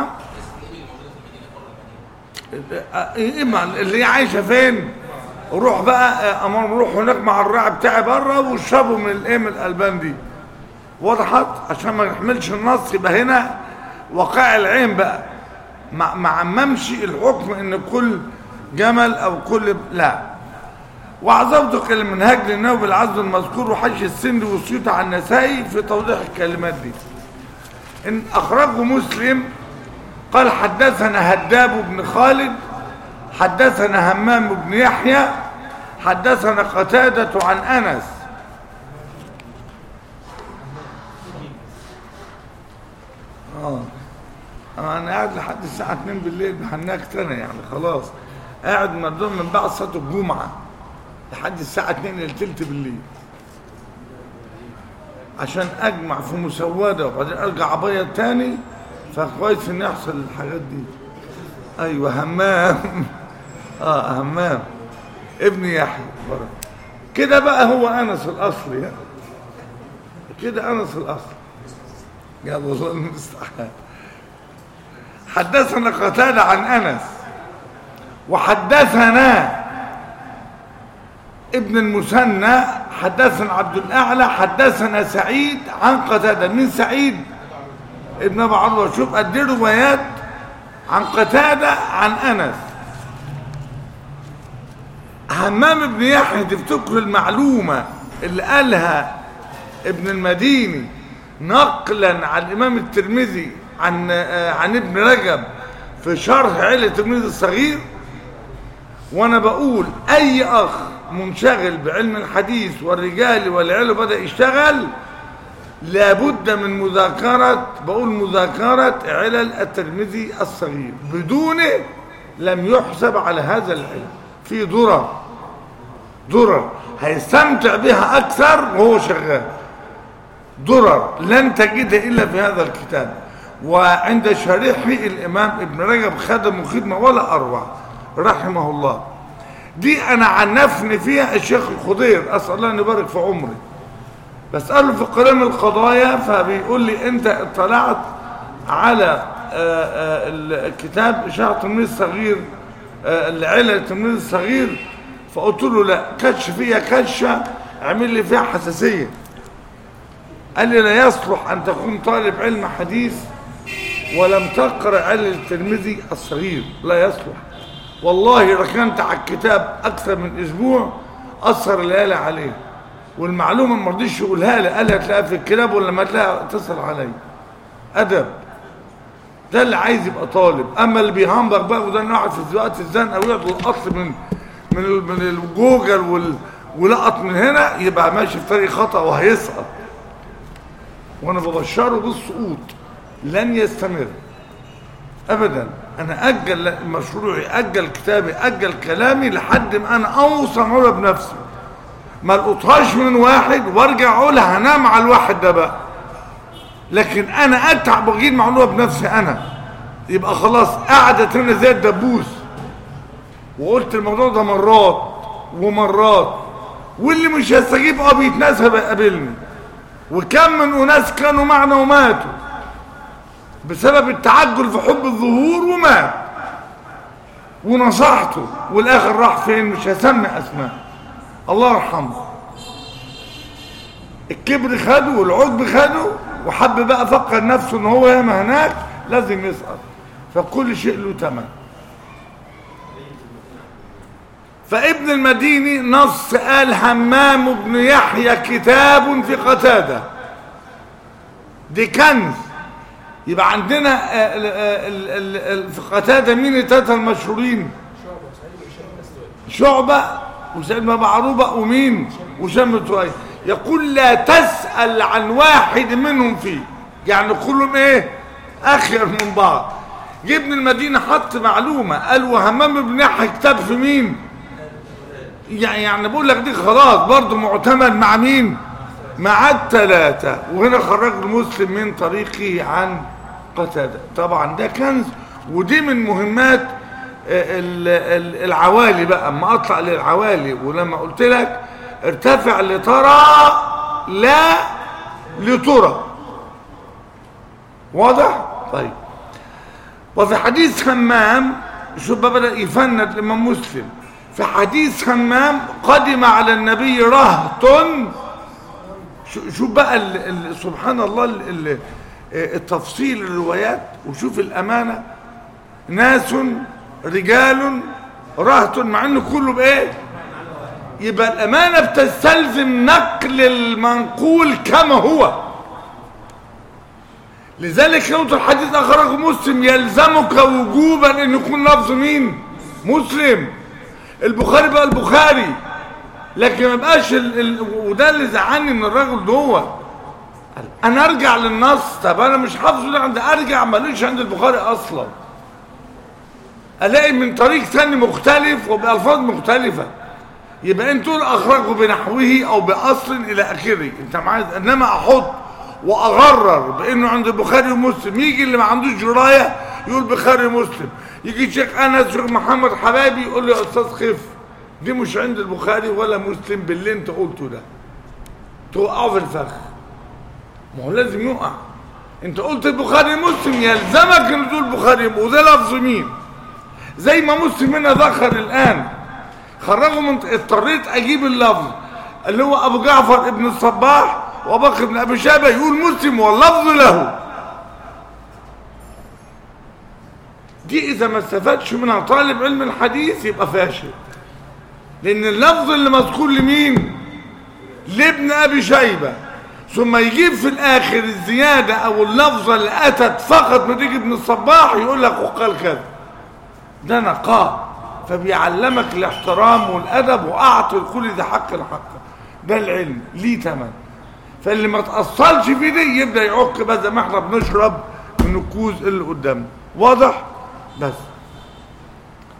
Speaker 1: اما اللي هي عايشه فين روح بقى اما نروح هناك مع الراعي بتاعي بره واشربوا من الايه من الالبان دي وضحت عشان ما نحملش النص يبقى هنا وقع العين بقى ما ما عممش الحكم ان كل جمل او كل لا وعظمتك المنهاج للنووي بالعزم المذكور وحش السند والسيوط على النسائي في توضيح الكلمات دي ان اخرجه مسلم قال حدثنا هداب بن خالد حدثنا همام بن يحيى حدثنا قتادة عن أنس آه. أنا قاعد لحد الساعة 2 بالليل بحناك تاني يعني خلاص قاعد مردود من بعد صلاة الجمعة لحد الساعة 2 إلى تلت بالليل عشان أجمع في مسودة وبعدين أرجع أبيض تاني فكويس إن يحصل الحاجات دي أيوه همام اه همام ابن يحيى كده بقى هو انس الاصلي يعني. كده انس الاصل يا الله المستعان حدثنا قتاده عن انس وحدثنا ابن المثنى حدثنا عبد الاعلى حدثنا سعيد عن قتاده مين سعيد ابن ابي عروه شوف قد ايه روايات عن قتاده عن انس همام بن يحيى تفتكر المعلومة اللي قالها ابن المديني نقلا عن الإمام الترمذي عن عن ابن رجب في شرح علة الترمذي الصغير وأنا بقول أي أخ منشغل بعلم الحديث والرجال والعلم بدأ يشتغل لابد من مذاكرة بقول مذاكرة علل الترمذي الصغير بدونه لم يحسب على هذا العلم في ضرر ضرر هيستمتع بها أكثر وهو شغال ضرر لن تجدها إلا في هذا الكتاب وعند شارحه الإمام ابن رجب خدم خدمة ولا أروع رحمه الله دي أنا عنفني فيها الشيخ الخضير أسأل الله أن يبارك في عمري بسأله في قلم القضايا فبيقول لي أنت اطلعت على آه، آه، الكتاب إشاعة التلميذ الصغير آه، العلة التلميذ الصغير فقلت له لا كش فيها كشة عمل لي فيها حساسية قال لي لا يصلح أن تكون طالب علم حديث ولم تقرأ علة الترمذي الصغير لا يصلح والله ركنت على الكتاب أكثر من أسبوع أسهر الليالي عليه والمعلومة ما رضيش يقولها لي قال لي هتلاقيها في الكتاب ولا ما تلاقيها اتصل علي أدب ده اللي عايز يبقى طالب أما اللي بيهمبر بقى وده إنه يقعد في وقت الزنقة وياخد الأصل من من ال- من الجوجل وال ولقط من هنا يبقى ماشي في طريق خطأ وهيسقط وانا ببشره بالسقوط لن يستمر ابدا انا اجل مشروعي اجل كتابي اجل كلامي لحد ما انا اوصل معقوله بنفسي ما القطهاش من واحد وارجع اقولها هنام على الواحد ده بقى لكن انا اتعب واجيب معلومه بنفسي انا يبقى خلاص قعدت هنا زي الدبوس وقلت الموضوع ده مرات ومرات واللي مش هيستجيب اه بيتناسب يقابلني وكم من أناس كانوا معنا وماتوا بسبب التعجل في حب الظهور ومات ونصحته والآخر راح فين مش هسمي أسماء الله يرحمه الكبر خده والعجب خده وحب بقى فكر نفسه ان هو ياما هناك لازم يسقط فكل شيء له ثمن فابن المديني نص قال همام بن يحيى كتاب في قتادة دي كنز يبقى عندنا آه، ال- آه، ال- ال- ال- في قتادة مين التلاتة المشهورين شعبة وسعيد بن معروبة ومين وشام بن سويد يقول لا تسأل عن واحد منهم فيه يعني كلهم ايه اخير من بعض جه ابن المدينة حط معلومة قال وهمام بن يحيى كتاب في مين يعني يعني بقول لك دي خلاص برضه معتمد مع مين مع الثلاثة وهنا خرج مسلم من طريقه عن قتادة طبعا ده كنز ودي من مهمات آه، ال- ال- العوالي بقى اما اطلع للعوالي ولما قلت لك ارتفع لترى لا لترى واضح طيب وفي حديث همام شوف بقى بدأ يفند الإمام مسلم في حديث همام قدم على النبي رهط شو- شوف بقى ال ال سبحان الله ال ال التفصيل الروايات وشوف الأمانة ناس رجال رهط مع انه كله بايه يبقى الأمانة بتستلزم نقل المنقول كما هو لذلك نقطة الحديث أخرجه مسلم يلزمك وجوبا أن يكون لفظ مين مسلم البخاري بقى البخاري لكن ما بقاش ال... ال... وده اللي زعلني من الراجل دوت انا ارجع للنص طب انا مش حافظه ده عند ارجع ماليش عند البخاري اصلا الاقي من طريق ثاني مختلف وبالفاظ مختلفه يبقى انت تقول اخرجه بنحوه او باصل الى اخره انت معايا انما احط واغرر بانه عند البخاري ومسلم يجي اللي ما عندوش درايه يقول بخاري ومسلم يجي الشيخ انس شيخ محمد حبايبي يقول لي يا استاذ خف دي مش عند البخاري ولا مسلم باللي انت قلته ده توقعه في الفخ ما هو لازم يقع انت قلت البخاري مسلم يلزمك ان تقول البخاري وده لفظ مين زي ما مسلم هنا ذكر الان خرجوا من اضطريت اجيب اللفظ اللي هو ابو جعفر ابن الصباح وبكر بن ابي شيبه يقول مسلم واللفظ له دي اذا ما استفادش منها طالب علم الحديث يبقى فاشل لان اللفظ اللي مذكور لمين لابن ابي شيبه ثم يجيب في الاخر الزياده او اللفظه اللي اتت فقط من رجل ابن الصباح يقول لك وقال كذا ده نقاء فبيعلمك الاحترام والادب واعطي لكل ذي حق الحق ده العلم ليه تمن فاللي ما تاصلش في دي يبدا يعك بقى زي ما احنا بنشرب من الكوز اللي قدامنا واضح بس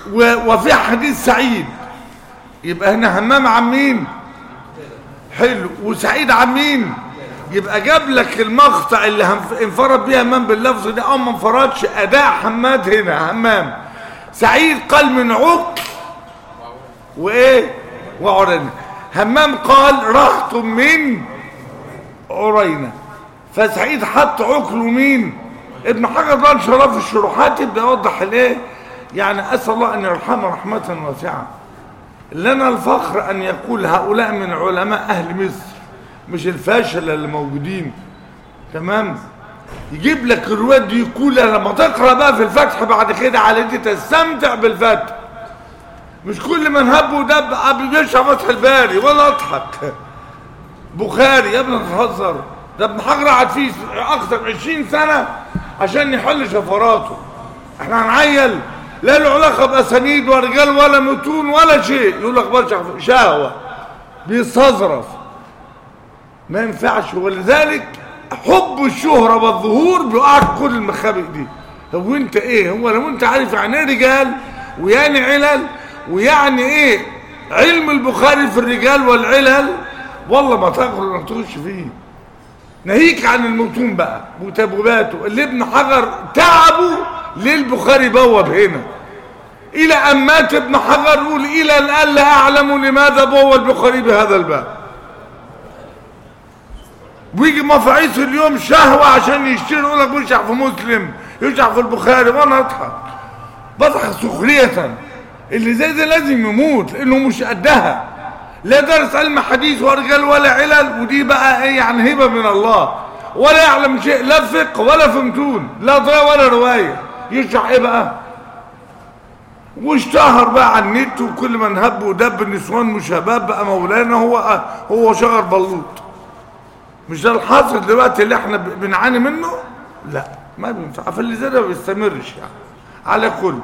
Speaker 1: و- وفي حديث سعيد يبقى هنا همام عن مين حلو وسعيد عن مين يبقى جاب لك المقطع اللي هنف- انفرد بيه همام باللفظ ده او ما انفردش اداء حماد هنا همام سعيد قال من عقل وايه وعرينه همام قال رحت من عرينه فسعيد حط عقله مين ابن حجر بقى شرف في الشروحات يبدا يوضح الايه يعني اسال الله ان يرحمه رحمه واسعه لنا الفخر ان يقول هؤلاء من علماء اهل مصر مش الفاشله اللي موجودين تمام يجيب لك الروايات دي يقول لما تقرا بقى في الفتح بعد كده على دي تستمتع بالفتح مش كل من هب ودب قبل بيشرح فتح الباري ولا اضحك بخاري يا ابني تهزر ده ابن حجر قعد فيه اكثر من 20 سنه عشان يحل شفراته احنا هنعيل لا له علاقه باسانيد ورجال ولا متون ولا شيء يقول لك برشح شهوه بيستظرف ما ينفعش ولذلك حب الشهرة والظهور بيقعد كل المخابئ دي طب وانت ايه هو لو انت عارف يعني ايه رجال ويعني علل ويعني ايه علم البخاري في الرجال والعلل والله ما تقدر انك تخش فيه ناهيك عن المتون بقى وتبويباته اللي ابن حجر تعبه ليه البخاري بوب هنا الى ان مات ابن حجر يقول الى الان لا اعلم لماذا بوب البخاري بهذا الباب ويجي مفاعيس اليوم شهوة عشان يشتري يقول لك بيشرح في مسلم يشرح في البخاري وانا اضحك بضحك سخرية اللي زي ده لازم يموت لانه مش قدها لا درس علم حديث ورجال ولا علل ودي بقى ايه يعني هبه من الله ولا يعلم شيء لا فقه ولا فمتون لا ضياء ولا روايه يشرح ايه بقى واشتهر بقى على النت وكل من هب ودب النسوان وشباب بقى مولانا هو هو شغل بلوط مش ده الحاصل دلوقتي اللي احنا ب- بنعاني منه لا ما بينفع فاللي زي ده ما بيستمرش يعني على كل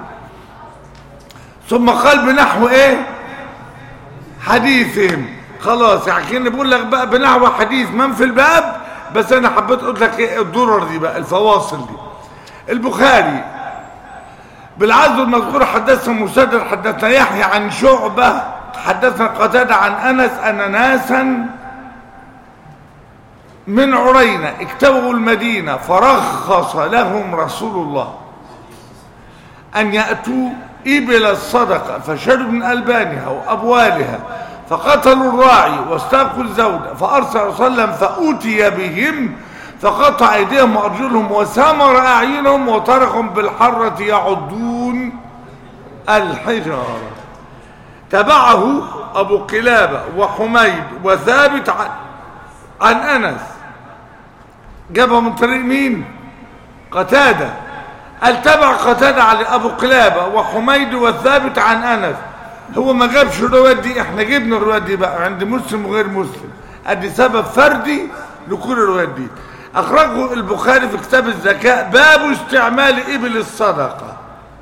Speaker 1: ثم قال بنحو ايه حديثهم خلاص يعني كأني بقول لك بقى بنحو حديث من في الباب بس انا حبيت اقول لك ايه الدرر دي بقى الفواصل دي البخاري بالعزو المذكور حدثنا مسدد حدثنا يحيى عن شعبة حدثنا قتادة عن أنس أن ناسا من عرينة اكتبوا المدينة فرخص لهم رسول الله أن يأتوا إبل الصدقة فشربوا من ألبانها وأبوالها فقتلوا الراعي واستاقوا الزوجة فأرسل صلى الله عليه وسلم فأتي بهم فقطع أيديهم وأرجلهم وسمر أعينهم وتركهم بالحرة يعضون الحجارة تبعه أبو قلابة وحميد وثابت عن, عن أنس جابها من طريق مين قتادة قال تبع قتادة على أبو قلابة وحميد والثابت عن أنس هو ما جابش الروايات دي احنا جبنا الروايات دي بقى عند مسلم وغير مسلم ادي سبب فردي لكل الروايات دي اخرجه البخاري في كتاب الزكاة باب استعمال ابل الصدقة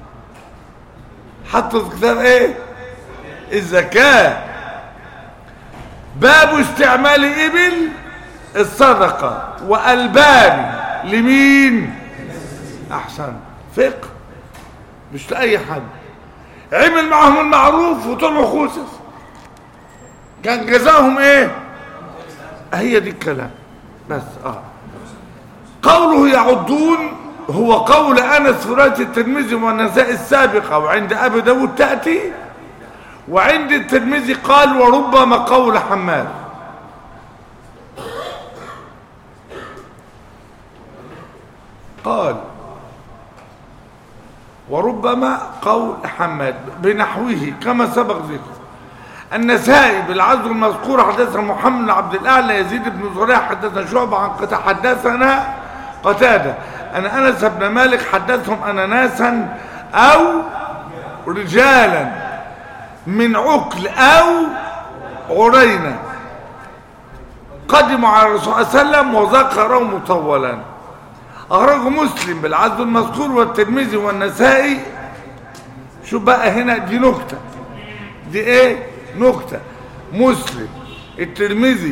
Speaker 1: حطوا في كتاب ايه الزكاة باب استعمال ابل الصدقة والبان لمين احسن فقه مش لاي حد عمل معهم المعروف وطلعوا خوسس كان جزاهم ايه هي دي الكلام بس اه قوله يعضون هو قول انس في روايه الترمذي والنساء السابقه وعند ابي داود تاتي وعند الترمذي قال وربما قول حماد قال وربما قول حماد بنحوه كما سبق ذكر النسائي بالعزو المذكور حدثنا محمد بن عبد الاعلى يزيد بن زريع حدثنا شعبة عن قتادة حدثنا قتادة ان انس بن مالك حدثهم ان ناسا او رجالا من عقل او عرينة قدموا على الرسول صلى الله عليه وسلم وذكروا مطولا أخرجه مسلم بالعدل المذكور والترمذي والنسائي شو بقى هنا دي نكتة دي ايه نكتة مسلم الترمذي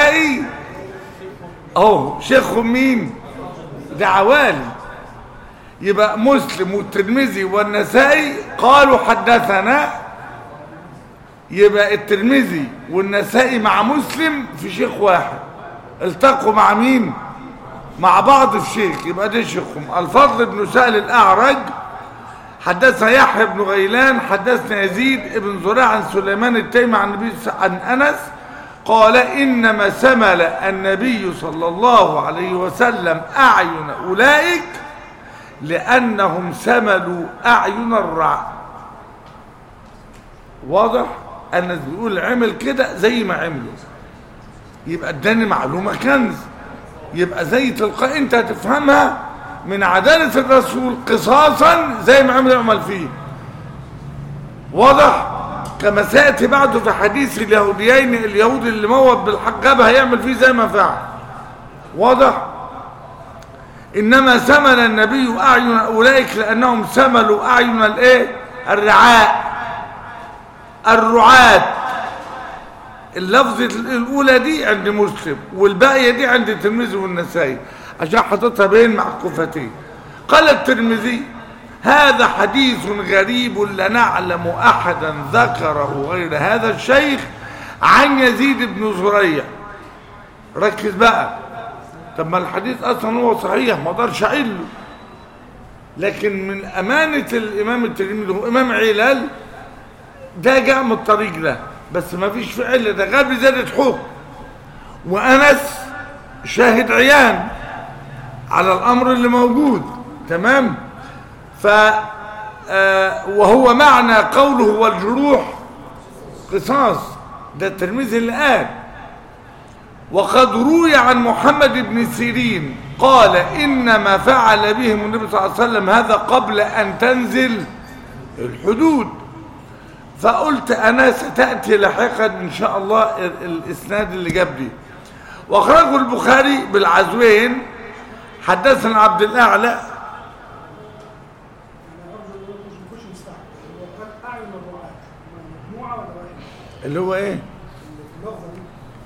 Speaker 1: النسائي اهو شيخهم مين ده عوالي يبقى مسلم والترمذي والنسائي قالوا حدثنا يبقى الترمذي والنسائي مع مسلم في شيخ واحد التقوا مع مين مع بعض في شيخ يبقى ده شيخهم الفضل بن سهل الاعرج حدثنا يحيى بن غيلان حدثنا يزيد بن زريع عن سليمان التيمي عن النبي عن انس قال انما سمل النبي صلى الله عليه وسلم اعين اولئك لانهم سملوا اعين الرعى واضح الناس بيقول عمل كده زي ما عملوا يبقى اداني معلومه كنز يبقى زي تلقائي انت هتفهمها من عداله الرسول قصاصا زي ما عمل يعمل فيه واضح كما سياتي بعده في حديث اليهوديين اليهود اللي موت بالحق جابها هيعمل فيه زي ما فعل واضح انما سمل النبي اعين اولئك لانهم سملوا اعين الايه الرعاء الرعاة اللفظة الأولى دي عند مسلم والباقية دي عند الترمذي والنسائي عشان حطيتها بين معكوفتين قال الترمذي هذا حديث غريب لا نعلم أحدا ذكره غير هذا الشيخ عن يزيد بن زريع ركز بقى طب ما الحديث أصلا هو صحيح ما اقدرش أعله لكن من أمانة الإمام الترمذي هو إمام علل ده جاء من الطريق ده بس ما فيش في علة ده غاب زادت حكم وأنس شاهد عيان على الأمر اللي موجود تمام ف آه وهو معنى قوله والجروح قصاص ده الترمذي اللي قال وقد روي عن محمد بن سيرين قال إنما فعل بهم النبي صلى الله عليه وسلم هذا قبل أن تنزل الحدود فقلت أنا ستأتي لاحقا إن شاء الله ال- الإسناد اللي جاب لي وأخرجه البخاري بالعزوين حدثنا عبد الأعلى
Speaker 2: انا ارجو ان مش نخش مستعجل هو قال اعين الرعاة مجموعه ولا واحده؟
Speaker 1: اللي هو إيه
Speaker 2: اللفظه دي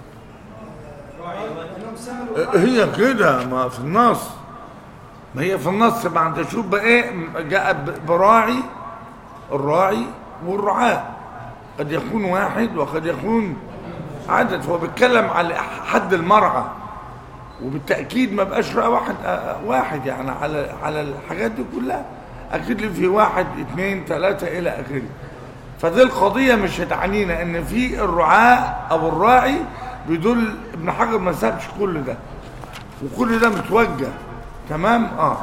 Speaker 2: آه، انهم سالوا
Speaker 1: هي كده ما في النص ما هي في النص ما انت شوف بقى ايه جاء ب- براعي الراعي والرعاة قد يكون واحد وقد يكون عدد هو بيتكلم على حد المرعى وبالتاكيد ما بقاش رأى واحد آه، واحد يعني على على الحاجات دي كلها اكيد لي في واحد اثنين ثلاثه الى اخره فدي القضيه مش هتعنينا ان في الرعاة او الراعي بيدل ابن حجر ما سابش كل ده وكل ده متوجه تمام اه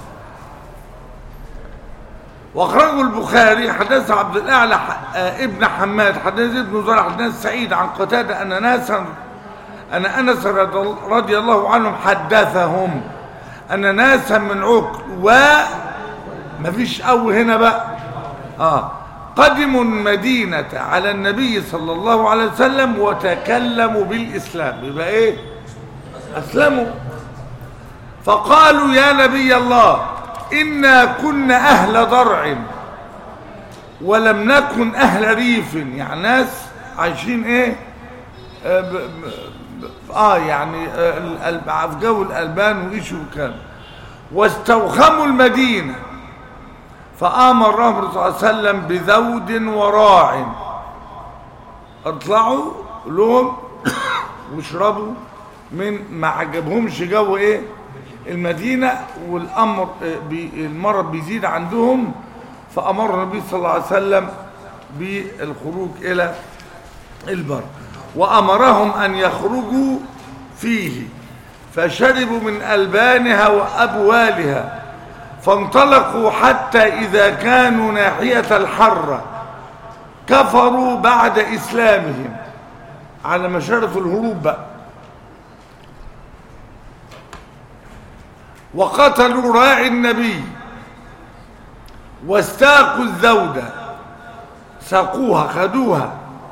Speaker 1: واخرجه البخاري حدث عبد الاعلى ح- آه ابن حماد حدث ابن زرع حدث سعيد عن قتاده ان ناسا ان انس رضي- رضي الله عنهم حدثهم ان ناسا من عقل و مفيش او هنا بقى اه قدموا المدينة على النبي صلى الله عليه وسلم وتكلموا بالإسلام يبقى ايه أسلموا فقالوا يا نبي الله إنا كنا أهل ضرع ولم نكن أهل ريف يعني ناس عايشين ايه آه, ب- ب- آه يعني آه ال- في جو الألبان وإيش وكان واستوخموا المدينة فآمرهم الرسول صلى الله عليه وسلم بذود وراع اطلعوا لهم واشربوا من ما عجبهمش جو ايه المدينة والأمر آه، بي المرض بيزيد عندهم فأمر النبي صلى الله عليه وسلم بالخروج إلى البر وأمرهم أن يخرجوا فيه فشربوا من ألبانها وأبوالها فانطلقوا حتى إذا كانوا ناحية الحرة كفروا بعد إسلامهم على مشارف الهروب بقى وقتلوا راعي النبي واستاقوا الزودة ساقوها خدوها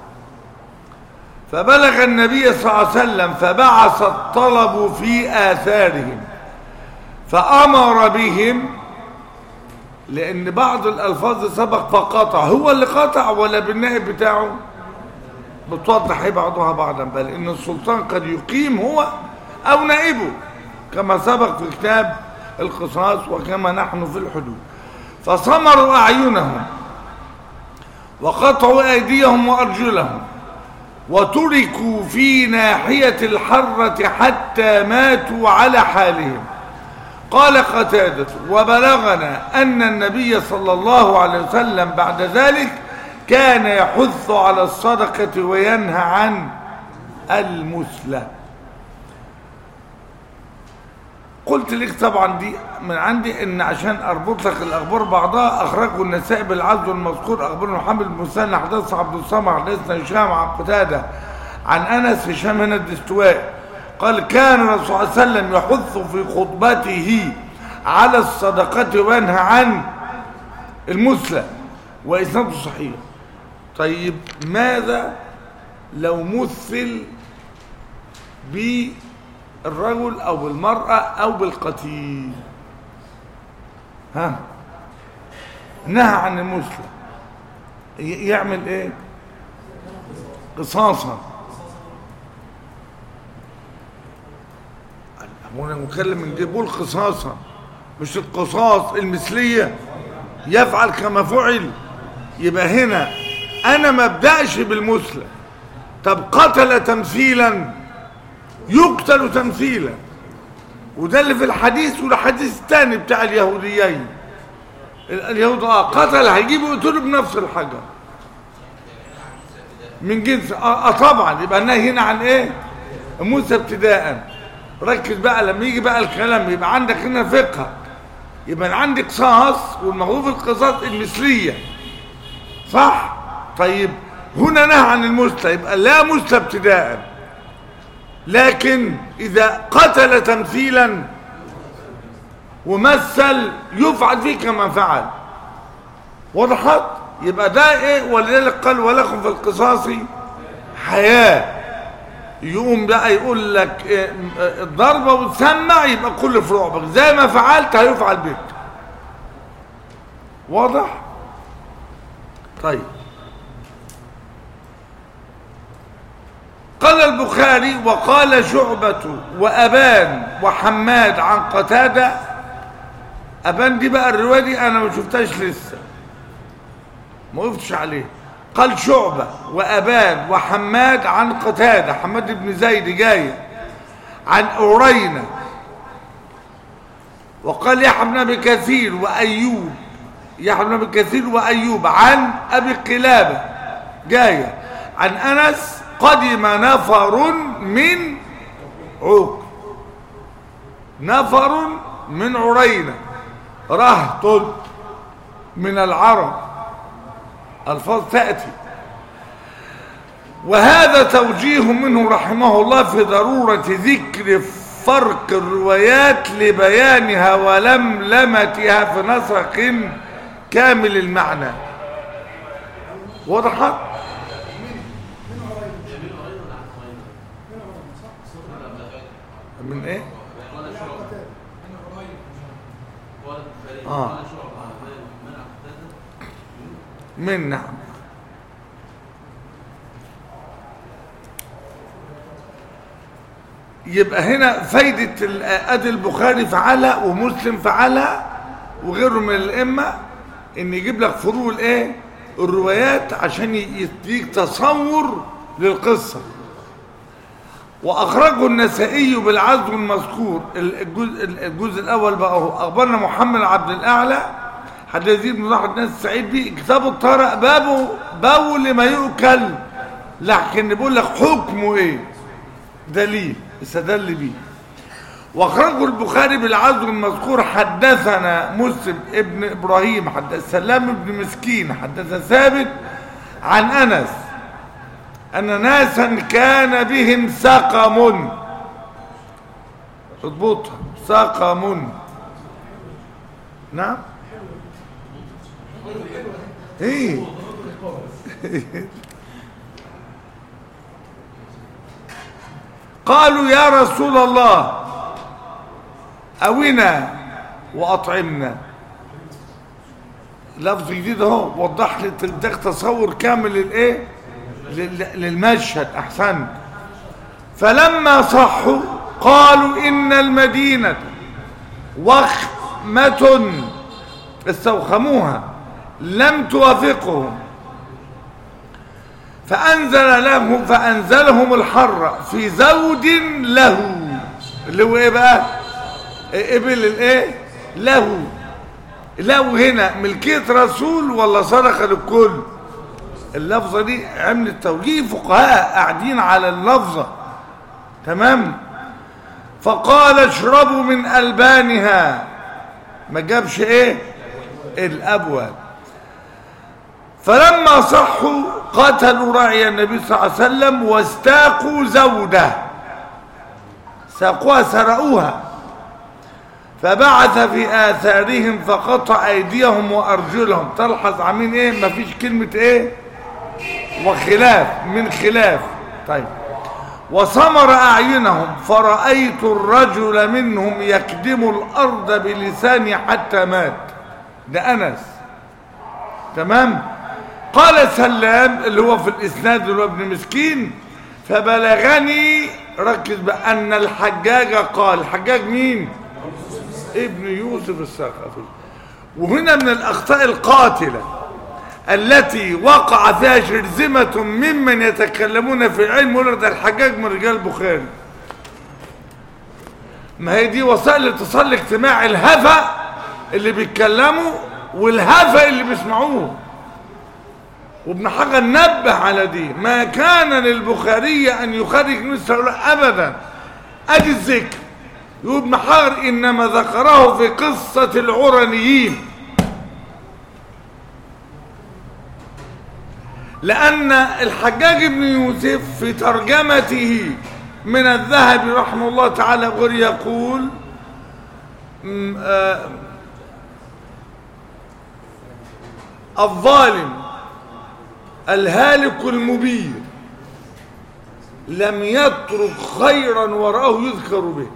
Speaker 1: فبلغ النبي صلى الله عليه وسلم فبعث الطلب في آثارهم فأمر بهم لأن بعض الألفاظ سبق فقطع هو اللي قطع ولا بالنائب بتاعه بتوضح ايه بعضها بعضا بل إن السلطان قد يقيم هو أو نائبه كما سبق في كتاب القصاص وكما نحن في الحدود فصمروا أعينهم وقطعوا أيديهم وأرجلهم وتركوا في ناحية الحرة حتى ماتوا على حالهم قال قتادة وبلغنا أن النبي صلى الله عليه وسلم بعد ذلك كان يحث على الصدقة وينهى عن المثلة قلت لك طبعا دي من عندي ان عشان اربط لك الاخبار بعضها اخرجه النسائي بالعزو المذكور اخبار محمد بن مسلم حدث عبد الصمد حدثنا هشام عن قتاده عن انس هشام هنا الدستوائي قال كان الرسول صلى الله عليه وسلم يحث في خطبته على الصدقه وينهى عن المثلى واسناده صحيح طيب ماذا لو مثل بالرجل او بالمراه او بالقتيل ها نهى عن المثلى ي- يعمل ايه قصاصا هو انا مكلم من دي بقول قصاصا مش القصاص المثليه يفعل كما فعل يبقى هنا انا ما ابداش بالمثلى طب قتل تمثيلا يقتل تمثيلا وده اللي في الحديث والحديث الثاني بتاع اليهوديين ال- اليهود اه قتل هيجيبوا يقتلوا بنفس الحجر من جنس اه, آه طبعا يبقى النهي هنا عن ايه موسى ابتداء ركز بقى لما يجي بقى الكلام يبقى عندك هنا فقه يبقى عندك قصاص والمغلوب في القصاص المثليه صح طيب هنا نهى عن المثلى يبقى لا مثلى ابتداء لكن اذا قتل تمثيلا ومثل يفعل فيه كما فعل وضحت يبقى ده ايه ولذلك قال ولكم في القصاص حياه يقوم بقى يقول لك إيه، آه، الضربه وتسمع يبقى كل في رعبك زي ما فعلت هيفعل بك واضح طيب قال البخاري وقال شعبة وأبان وحماد عن قتادة أبان دي بقى الرواية دي أنا ما شفتهاش لسه ما وقفتش عليه قال شعبة وأبان وحماد عن قتادة حماد بن زيد جاية عن أورينا وقال يحيى بن أبي كثير وأيوب يحيى بن أبي كثير وأيوب عن أبي قلابة جاية عن أنس قدم نفر من عوق نفر من عرينة رهط من العرب الفاظ تأتي وهذا توجيه منه رحمه الله في ضرورة ذكر فرق الروايات لبيانها ولملمتها في نسق كامل المعنى وضحت من ايه اه من نعم يبقى هنا فايدة ال- ادي البخاري فعلها ومسلم فعلها وغيره من الائمة ان يجيب لك فروق الايه الروايات عشان ي- يديك تصور للقصه واخرجه النسائي بالعزو المذكور الجزء, الجزء الاول بقى هو اخبرنا محمد عبد الاعلى حدث يزيد بن ضحى الناس سعيد بيه كتاب الطارق بابه باب لما يؤكل لكن بيقول لك حكمه ايه دليل استدل بيه واخرجه البخاري بالعزو المذكور حدثنا مسلم ابن ابراهيم حدث سلام بن مسكين حدث ثابت عن انس أن ناسا كان بهم سقم اضبطها سقم نعم ايه قالوا يا رسول الله أونا وأطعمنا لفظ جديد اهو وضح لي تديك تصور كامل للايه لل- للمشهد احسنت فلما صحوا قالوا ان المدينه وخمة استوخموها لم توافقهم فأنزل لهم فأنزلهم الحر في زوج له اللي هو ايه بقى ابل الايه له له هنا ملكية رسول ولا صدقة للكل اللفظة دي عملت توجيه فقهاء قاعدين على اللفظة تمام فقال اشربوا من ألبانها ما جابش ايه الأبواب فلما صحوا قتلوا راعي النبي صلى الله عليه وسلم واستاقوا زوده ساقوها سرقوها فبعث في آثارهم فقطع أيديهم وأرجلهم تلحظ عاملين إيه مفيش كلمة إيه وخلاف من خلاف طيب وصمر أعينهم فرأيت الرجل منهم يكدم الأرض بلسانه حتى مات ده أنس تمام قال سلام اللي هو في الإسناد اللي هو ابن مسكين فبلغني ركز بقى أن الحجاج قال الحجاج مين ابن يوسف الثقفي وهنا من الأخطاء القاتلة التي وقع فيها شرذمة ممن يتكلمون في علم ولد الحجاج من رجال البخاري ما هي دي وسائل الاتصال الاجتماعي الهفا اللي بيتكلموا والهفا اللي بيسمعوه وابن حجر نبه على دي ما كان للبخاري ان يخرج مثل هؤلاء ابدا ادي الذكر يقول ابن حجر انما ذكره في قصه العرنيين لأن الحجاج بن يوسف في ترجمته من الذهب رحمه الله تعالى غير يقول م- آه، الظالم الهالك المبير لم يترك خيرا وراءه يذكر به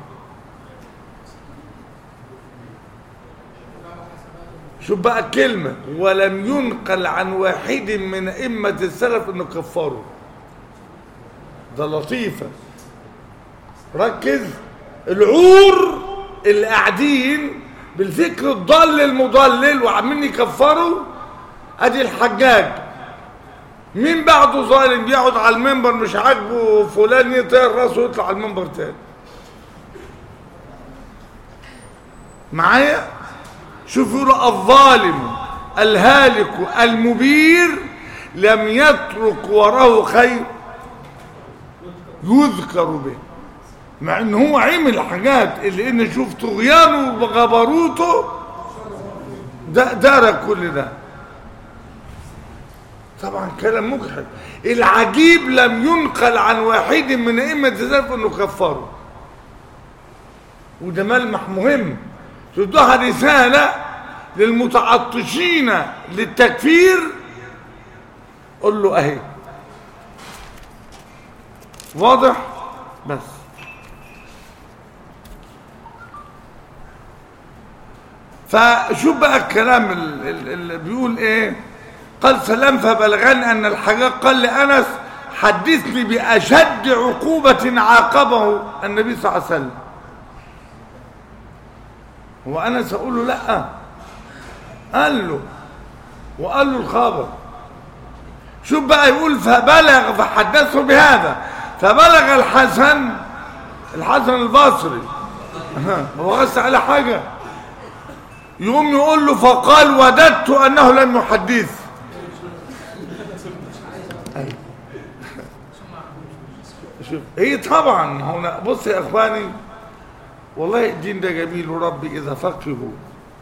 Speaker 1: شوف بقى الكلمة ولم ينقل عن واحد من أئمة السلف انه كفره ده لطيفة ركز العور اللي قاعدين بالفكر الضال المضلل وعمالين يكفروا ادي الحجاج مين بعده ظالم يقعد على المنبر مش عاجبه فلان يطير راسه ويطلع على المنبر تاني معايا شوفوا يقولوا الظالم الهالك المبير لم يترك وراه خير يذكر به مع ان هو عمل حاجات اللي ان شوف طغيانه وغبروته ده دار كل ده طبعا كلام مجحد العجيب لم ينقل عن واحد من ائمه السلف انه كفره وده ملمح مهم تدوها رسالة للمتعطشين للتكفير قل له اهي واضح بس فشوف بقى الكلام اللي بيقول ايه قال سلام فبلغني ان الحجاج قال لانس حدثني باشد عقوبه عاقبه النبي صلى الله عليه وسلم هو انا سأقول له لا قال له وقال له الخبر شوف بقى يقول فبلغ فحدثه بهذا فبلغ الحسن الحسن البصري هو غس على حاجة يقوم يقول له فقال وددت أنه لم يحدث شوف هي طبعا هنا بص يا اخواني والله الدين ده جميل وربي إذا فقهوا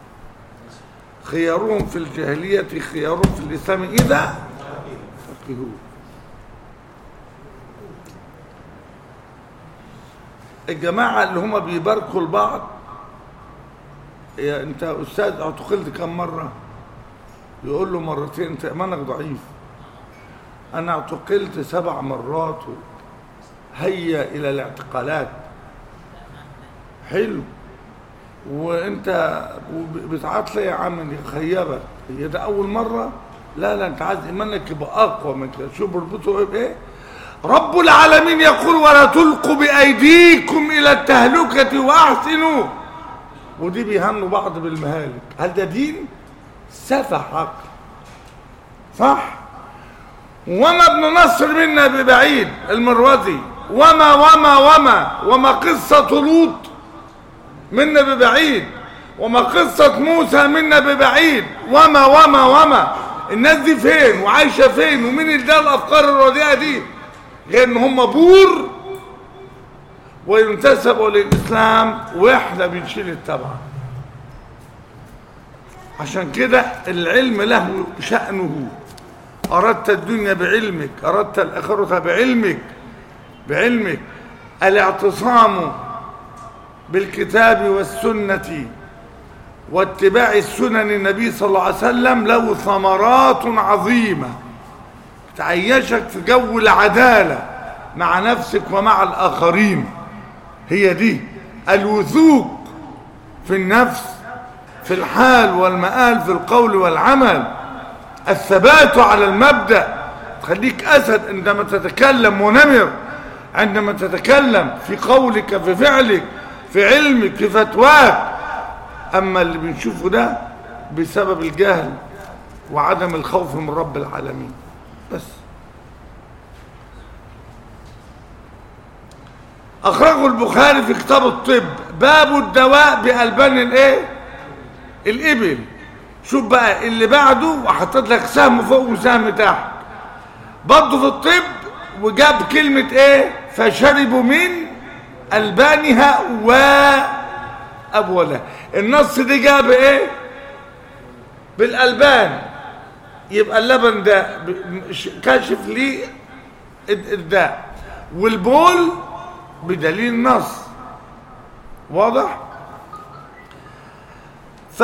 Speaker 1: خيارهم في الجاهلية خيارهم في الإسلام إذا فقهوا الجماعة اللي هم بيباركوا لبعض يا انت استاذ اعتقلت كم مرة يقول له مرتين انت ايمانك ضعيف انا اعتقلت سبع مرات هيا الى الاعتقالات حلو وانت بتعاط لي يا عم خيبك هي ده اول مره لا لا انت عايز ايمانك يبقى اقوى من كده شوف بربطه بايه رب العالمين يقول ولا تلقوا بايديكم الى التهلكه واحسنوا ودي بيهنوا بعض بالمهالك هل ده دين سفح عقل صح وما ابن نصر منا ببعيد المروزي وما وما وما وما قصة لوط منا ببعيد وما قصة موسى منا ببعيد وما وما وما الناس دي فين وعايشة فين ومين اللي ده الأفكار الرديئة دي غير ان هم بور وينتسبوا للإسلام واحنا بنشيل التبع عشان كده العلم له شأنه أردت الدنيا بعلمك أردت الآخرة بعلمك بعلمك الاعتصام بالكتاب والسنة واتباع السنن النبي صلى الله عليه وسلم له ثمرات عظيمة تعيشك في جو العدالة مع نفسك ومع الآخرين هي دي الوثوق في النفس في الحال والمآل في القول والعمل الثبات على المبدأ تخليك أسد عندما تتكلم ونمر عندما تتكلم في قولك في فعلك في علمك في فتواك أما اللي بنشوفه ده بسبب الجهل وعدم الخوف من رب العالمين بس أخرجه البخاري في كتاب الطب باب الدواء بألبان الايه الإبل شوف بقى اللي بعده وحطيت لك سهم فوق وسهم تحت برضه في الطب وجاب كلمة ايه فشربوا من ألبانها وأبولها النص دي جاب ايه بالألبان يبقى اللبن ده كاشف لي الداء والبول بدليل النص واضح ف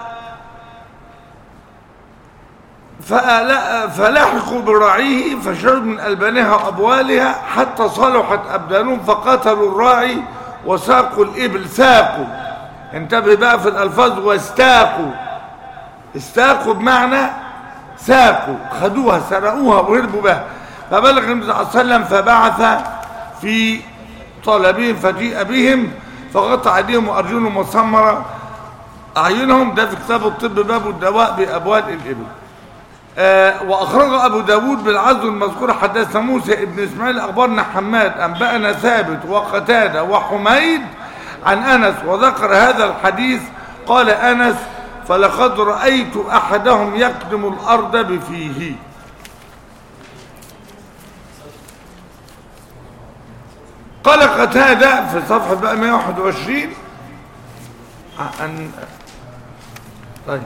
Speaker 1: فلحقوا برعيه فشرب من ألبانها وأبوالها حتى صلحت أبدانهم فقتلوا الراعي وساقوا الإبل ساقوا انتبه بقى في الألفاظ واستاقوا استاقوا بمعنى ساقوا خدوها سرقوها وهربوا بها فبلغ النبي صلى الله عليه وسلم فبعث في طلبهم فجيء بهم فغطى ايديهم وارجلهم وسمر اعينهم ده في كتاب الطب باب الدواء بابوال الابل آه واخرج ابو داود بالعزو المذكور حدثنا موسى ابن اسماعيل اخبرنا حماد انبانا ثابت وقتاده وحميد عن انس وذكر هذا الحديث قال انس فلقد رايت احدهم يقدم الارض بفيه قال قتادة في صفحة بقى 121 أن طيب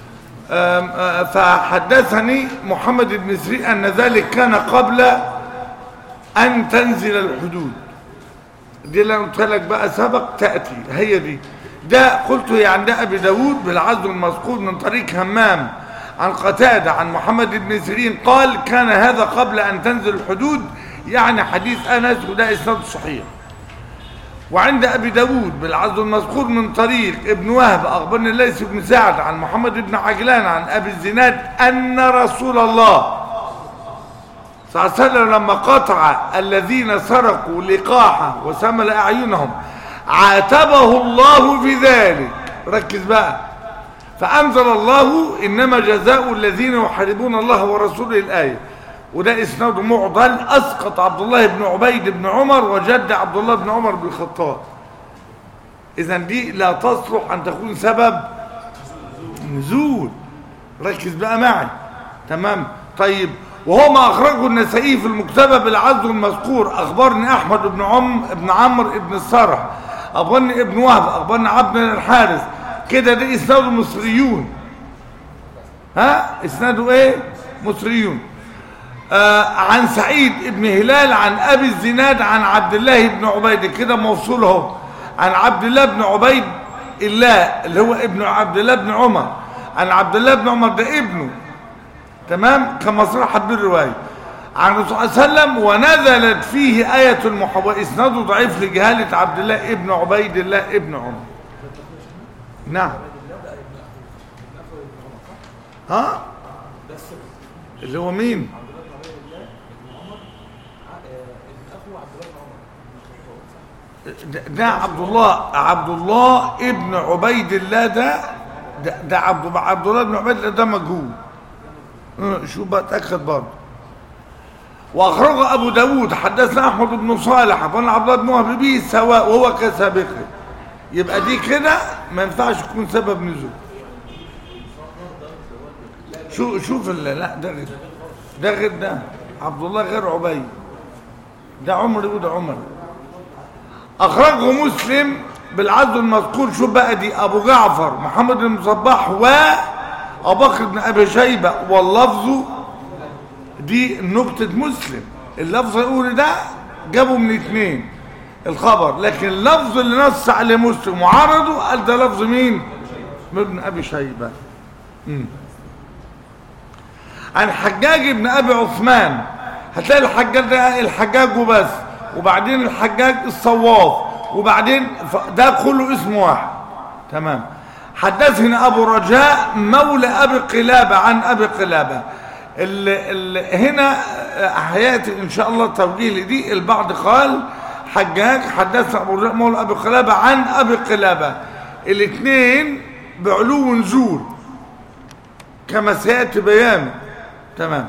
Speaker 1: فحدثني محمد بن سري أن ذلك كان قبل أن تنزل الحدود دي اللي قلت لك بقى سبق تأتي هي دي ده قلت هي عند أبي داود بالعزو المذكور من طريق همام عن قتادة عن محمد بن سيرين قال كان هذا قبل أن تنزل الحدود يعني حديث أنس وده إسناد صحيح وعند أبي داود بالعزو المذكور من طريق ابن وهب أخبرني الليث بن سعد عن محمد بن عجلان عن أبي الزناد أن رسول الله صلى الله عليه وسلم لما قطع الذين سرقوا لقاحا وسمل أعينهم عاتبه الله في ذلك ركز بقى فأنزل الله إنما جزاء الذين يحاربون الله ورسوله الآية وده اسناد معضل اسقط عبد الله بن عبيد بن عمر وجد عبد الله بن عمر بن الخطاب اذا دي لا تصلح ان تكون سبب نزول ركز بقى معي تمام طيب وهو ما اخرجه النسائي في المكتبه بالعزو المذكور اخبرني احمد بن عم بن عمرو بن السرح اخبرني ابن وهب اخبرني عبد الحارث كده ده اسناده مصريون ها اسناده ايه مصريون آه عن سعيد بن هلال عن ابي الزناد عن عبد الله بن عبيد كده موصول اهو عن عبد الله بن عبيد الله اللي هو ابن عبد الله بن عمر عن عبد الله بن عمر ده ابنه تمام كما صرح بالروايه عن الرسول صلى الله عليه وسلم ونزلت فيه آية المحاولة إسناده ضعيف لجهالة عبد الله ابن عبيد الله ابن عمر نعم ها اللي هو مين ده, ده عبد الله عبد الله ابن عبيد الله ده ده, ده عبد عبد الله بن عبيد الله ده مجهول اه، شو بتاكد برضه واخرجه ابو داود حدثنا احمد بن صالح عن عبد الله بن وهب به سواء وهو كسابقه يبقى دي كده ما ينفعش تكون سبب نزول شو شوف ال- لا ده غير ده غير ده عبد الله غير عبيد ده عمر وده عمر اخرجه مسلم بالعدل المذكور شوف بقى دي ابو جعفر محمد بن مصباح و ابو بكر بن ابي شيبه واللفظ دي نكته مسلم اللفظ يقول ده جابه من اتنين الخبر لكن اللفظ اللي نص عليه مسلم وعرضه قال ده لفظ مين من ابن ابي شيبه مم. عن حجاج بن ابي عثمان هتلاقي الحجاج ده الحجاج وبس وبعدين الحجاج الصواف وبعدين ف- ده كله اسم واحد تمام حدثني ابو رجاء مولى ابي قلابه عن ابي قلابه ال ال هنا حياتي ان شاء الله توجيه دي البعض قال حجاج حدثنا ابو رجاء مولى ابي قلابه عن ابي قلابه الاثنين بعلو نزول كما سياتي بيانه تمام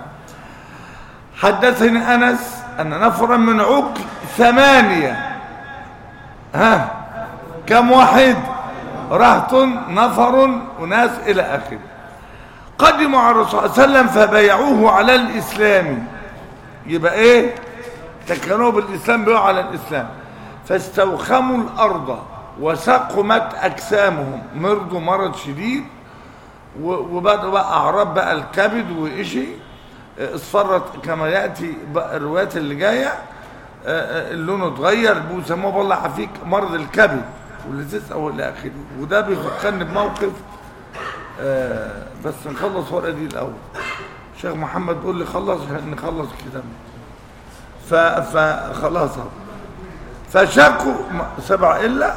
Speaker 1: حدثني انس ان نفرا من عقل ثمانيه ها كم واحد رهط نفر وناس الى اخره قدموا على الرسول صلى الله عليه وسلم فبايعوه على الاسلام يبقى ايه تكنوا بالاسلام بيعوا على الاسلام فاستوخموا الارض وسقمت اجسامهم مرضوا مرض شديد و- وبدأوا بقى أعراض بقى الكبد وإشي آه، اصفرت كما يأتي بقى الروايات اللي جاية آه، آه، اللون اتغير بيسموه والله عفيك مرض الكبد واللي تسأل والى آخره وده بيفكرني بموقف آه، بس نخلص ورقة دي الأول شيخ محمد بيقول لي خلص عشان نخلص الكتاب ف فخلاص أهو. فشكوا م- سبع إلا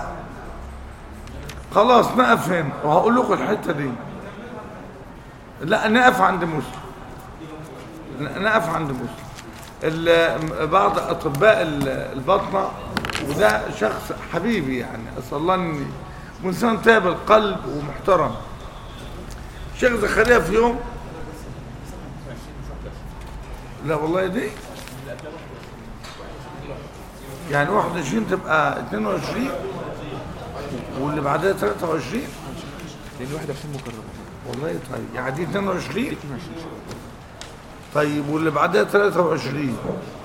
Speaker 1: خلاص نقف هنا وهقول لكم الحتة دي لا نقف عند مسلم ن- نقف عند مسلم ال- بعض اطباء ال- الباطنه وده شخص حبيبي يعني اسال الله اني انسان طيب القلب ومحترم شيخ زكريا في يوم لا والله دي يعني 21 تبقى 22 واللي بعدها 23
Speaker 3: لان 21 مكرر
Speaker 1: والله طيب يعني دي 22 طيب واللي بعدها 23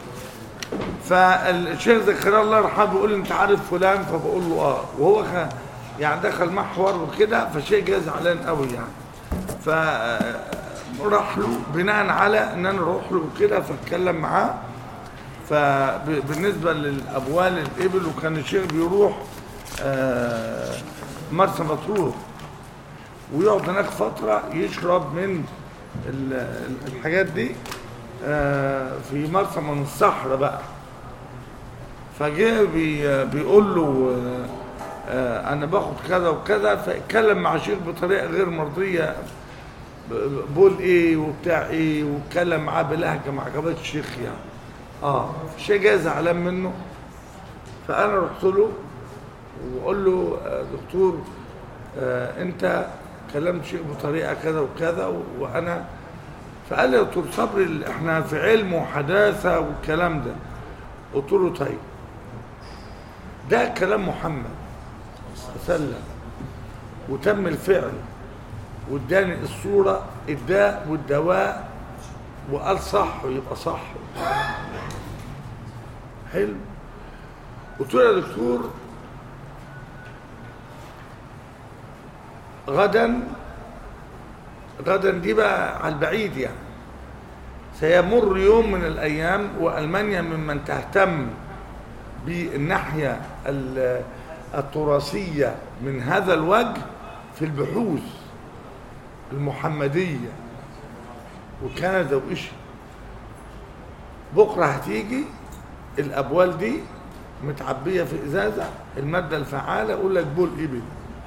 Speaker 1: فالشيخ زكريا الله يرحمه بيقول لي انت عارف فلان فبقول له اه وهو كان يعني دخل محور وكده فشيء جاي زعلان قوي يعني ف راح له بناء على ان انا اروح له كده فاتكلم معاه فبالنسبه للابوال الابل وكان الشيخ بيروح آه، مرسى مطروح ويقعد هناك فترة يشرب من ال- ال- الحاجات دي آه، في مرسى من الصحراء بقى فجاء بي بيقول له آه، آه، انا باخد كذا وكذا فاتكلم مع الشيخ بطريقه غير مرضيه ب- ب- بقول ايه وبتاع ايه واتكلم معاه بلهجه ما عجبتش الشيخ يعني اه الشيخ جاي زعلان منه فانا رحت له وقول له آه، دكتور آه، انت كلمت شيء بطريقه كذا وكذا و- وانا فقال لي يا دكتور صبري احنا في علم وحداثه والكلام ده قلت له طيب ده كلام محمد صلى الله عليه وسلم وتم الفعل واداني الصوره الداء والدواء وقال صح يبقى صح حلو قلت له يا دكتور غدا غدا دي بقى على البعيد يعني سيمر يوم من الايام والمانيا ممن تهتم بالناحيه ال- التراثيه من هذا الوجه في البحوث المحمديه وكندا وإشي بكره هتيجي الابوال دي متعبيه في ازازه الماده الفعاله يقول لك بول ابل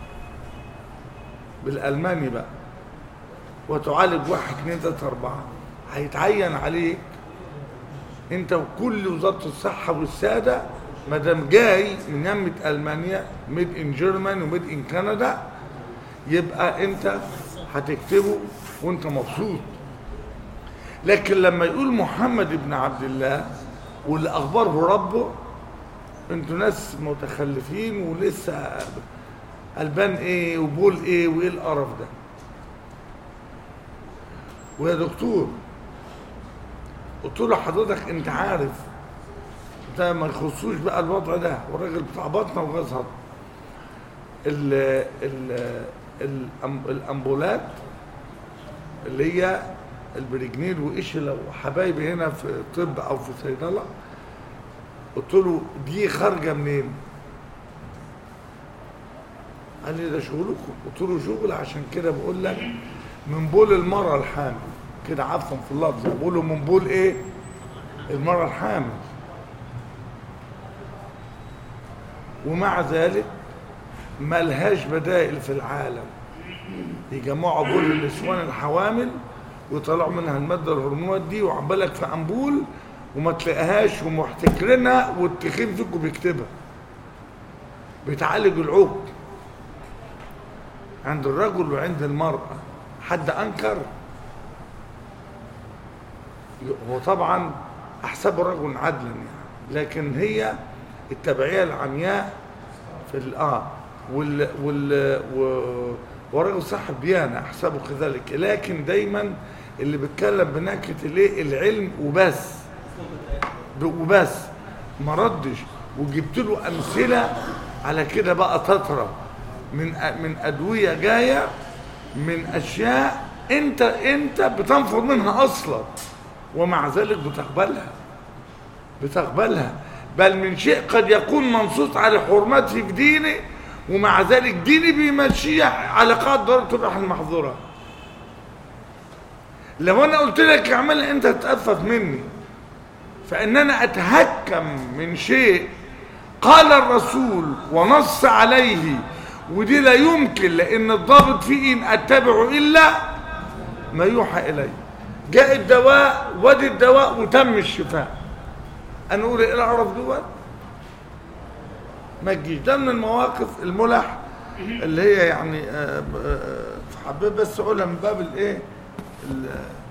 Speaker 1: بالالماني بقى وتعالج واحد اثنين ثلاثة أربعة هيتعين عليك أنت وكل وزارة الصحة والسادة ما دام جاي من يمة المانيا ميد ان جيرمان وميد ان كندا يبقى انت هتكتبه وانت مبسوط لكن لما يقول محمد بن عبد الله واللي اخبره ربه انتوا ناس متخلفين ولسه البان ايه وبول ايه وايه القرف ده ويا دكتور قلت له حضرتك انت عارف ده ما يخصوش بقى الوضع ده والراجل بتاع بطنه وغاز هضم ال ال الأم- الامبولات اللي هي البريجنيل وايش لو حبايبي هنا في طب او في صيدله قلت له دي خارجه منين؟ قال لي ده شغلكم قلت له شغل عشان كده بقول لك من بول المرأة الحامل كده عفوا في اللفظ بقوله من بول ايه المرأة الحامل ومع ذلك ملهاش بدائل في العالم يجمعوا بول النسوان الحوامل ويطلعوا منها المادة الهرمونات دي وعبالك في أنبول وما تلاقيهاش ومحتكرينها والتخين فيكم بيكتبها بتعالج العقد عند الرجل وعند المرأة حد أنكر هو طبعا أحسبه رجل عدلا يعني لكن هي التبعية العمياء في ال آه وال وال و- ورجل صاحب ديانة أحسبه كذلك لكن دايما اللي بيتكلم بنكهة الايه العلم وبس ب- وبس ما ردش وجبت له أمثلة على كده بقى تترى من أ- من أدوية جاية من أشياء أنت أنت بتنفر منها أصلا ومع ذلك بتقبلها بتقبلها بل من شيء قد يكون منصوص على حرمته في دينه ومع ذلك ديني بيمشيه على قاعدة ضرورة الروح المحظورة لو انا قلت لك اعملها انت تتأفف مني فان انا اتهكم من شيء قال الرسول ونص عليه ودي لا يمكن لان الضابط فيه ان اتبع الا ما يوحى الي جاء الدواء ودي الدواء وتم الشفاء انا اقول ايه اعرف دوت ما تجيش ده من المواقف الملح اللي هي يعني آه، آه، حبيت بس اقولها من باب الايه ال-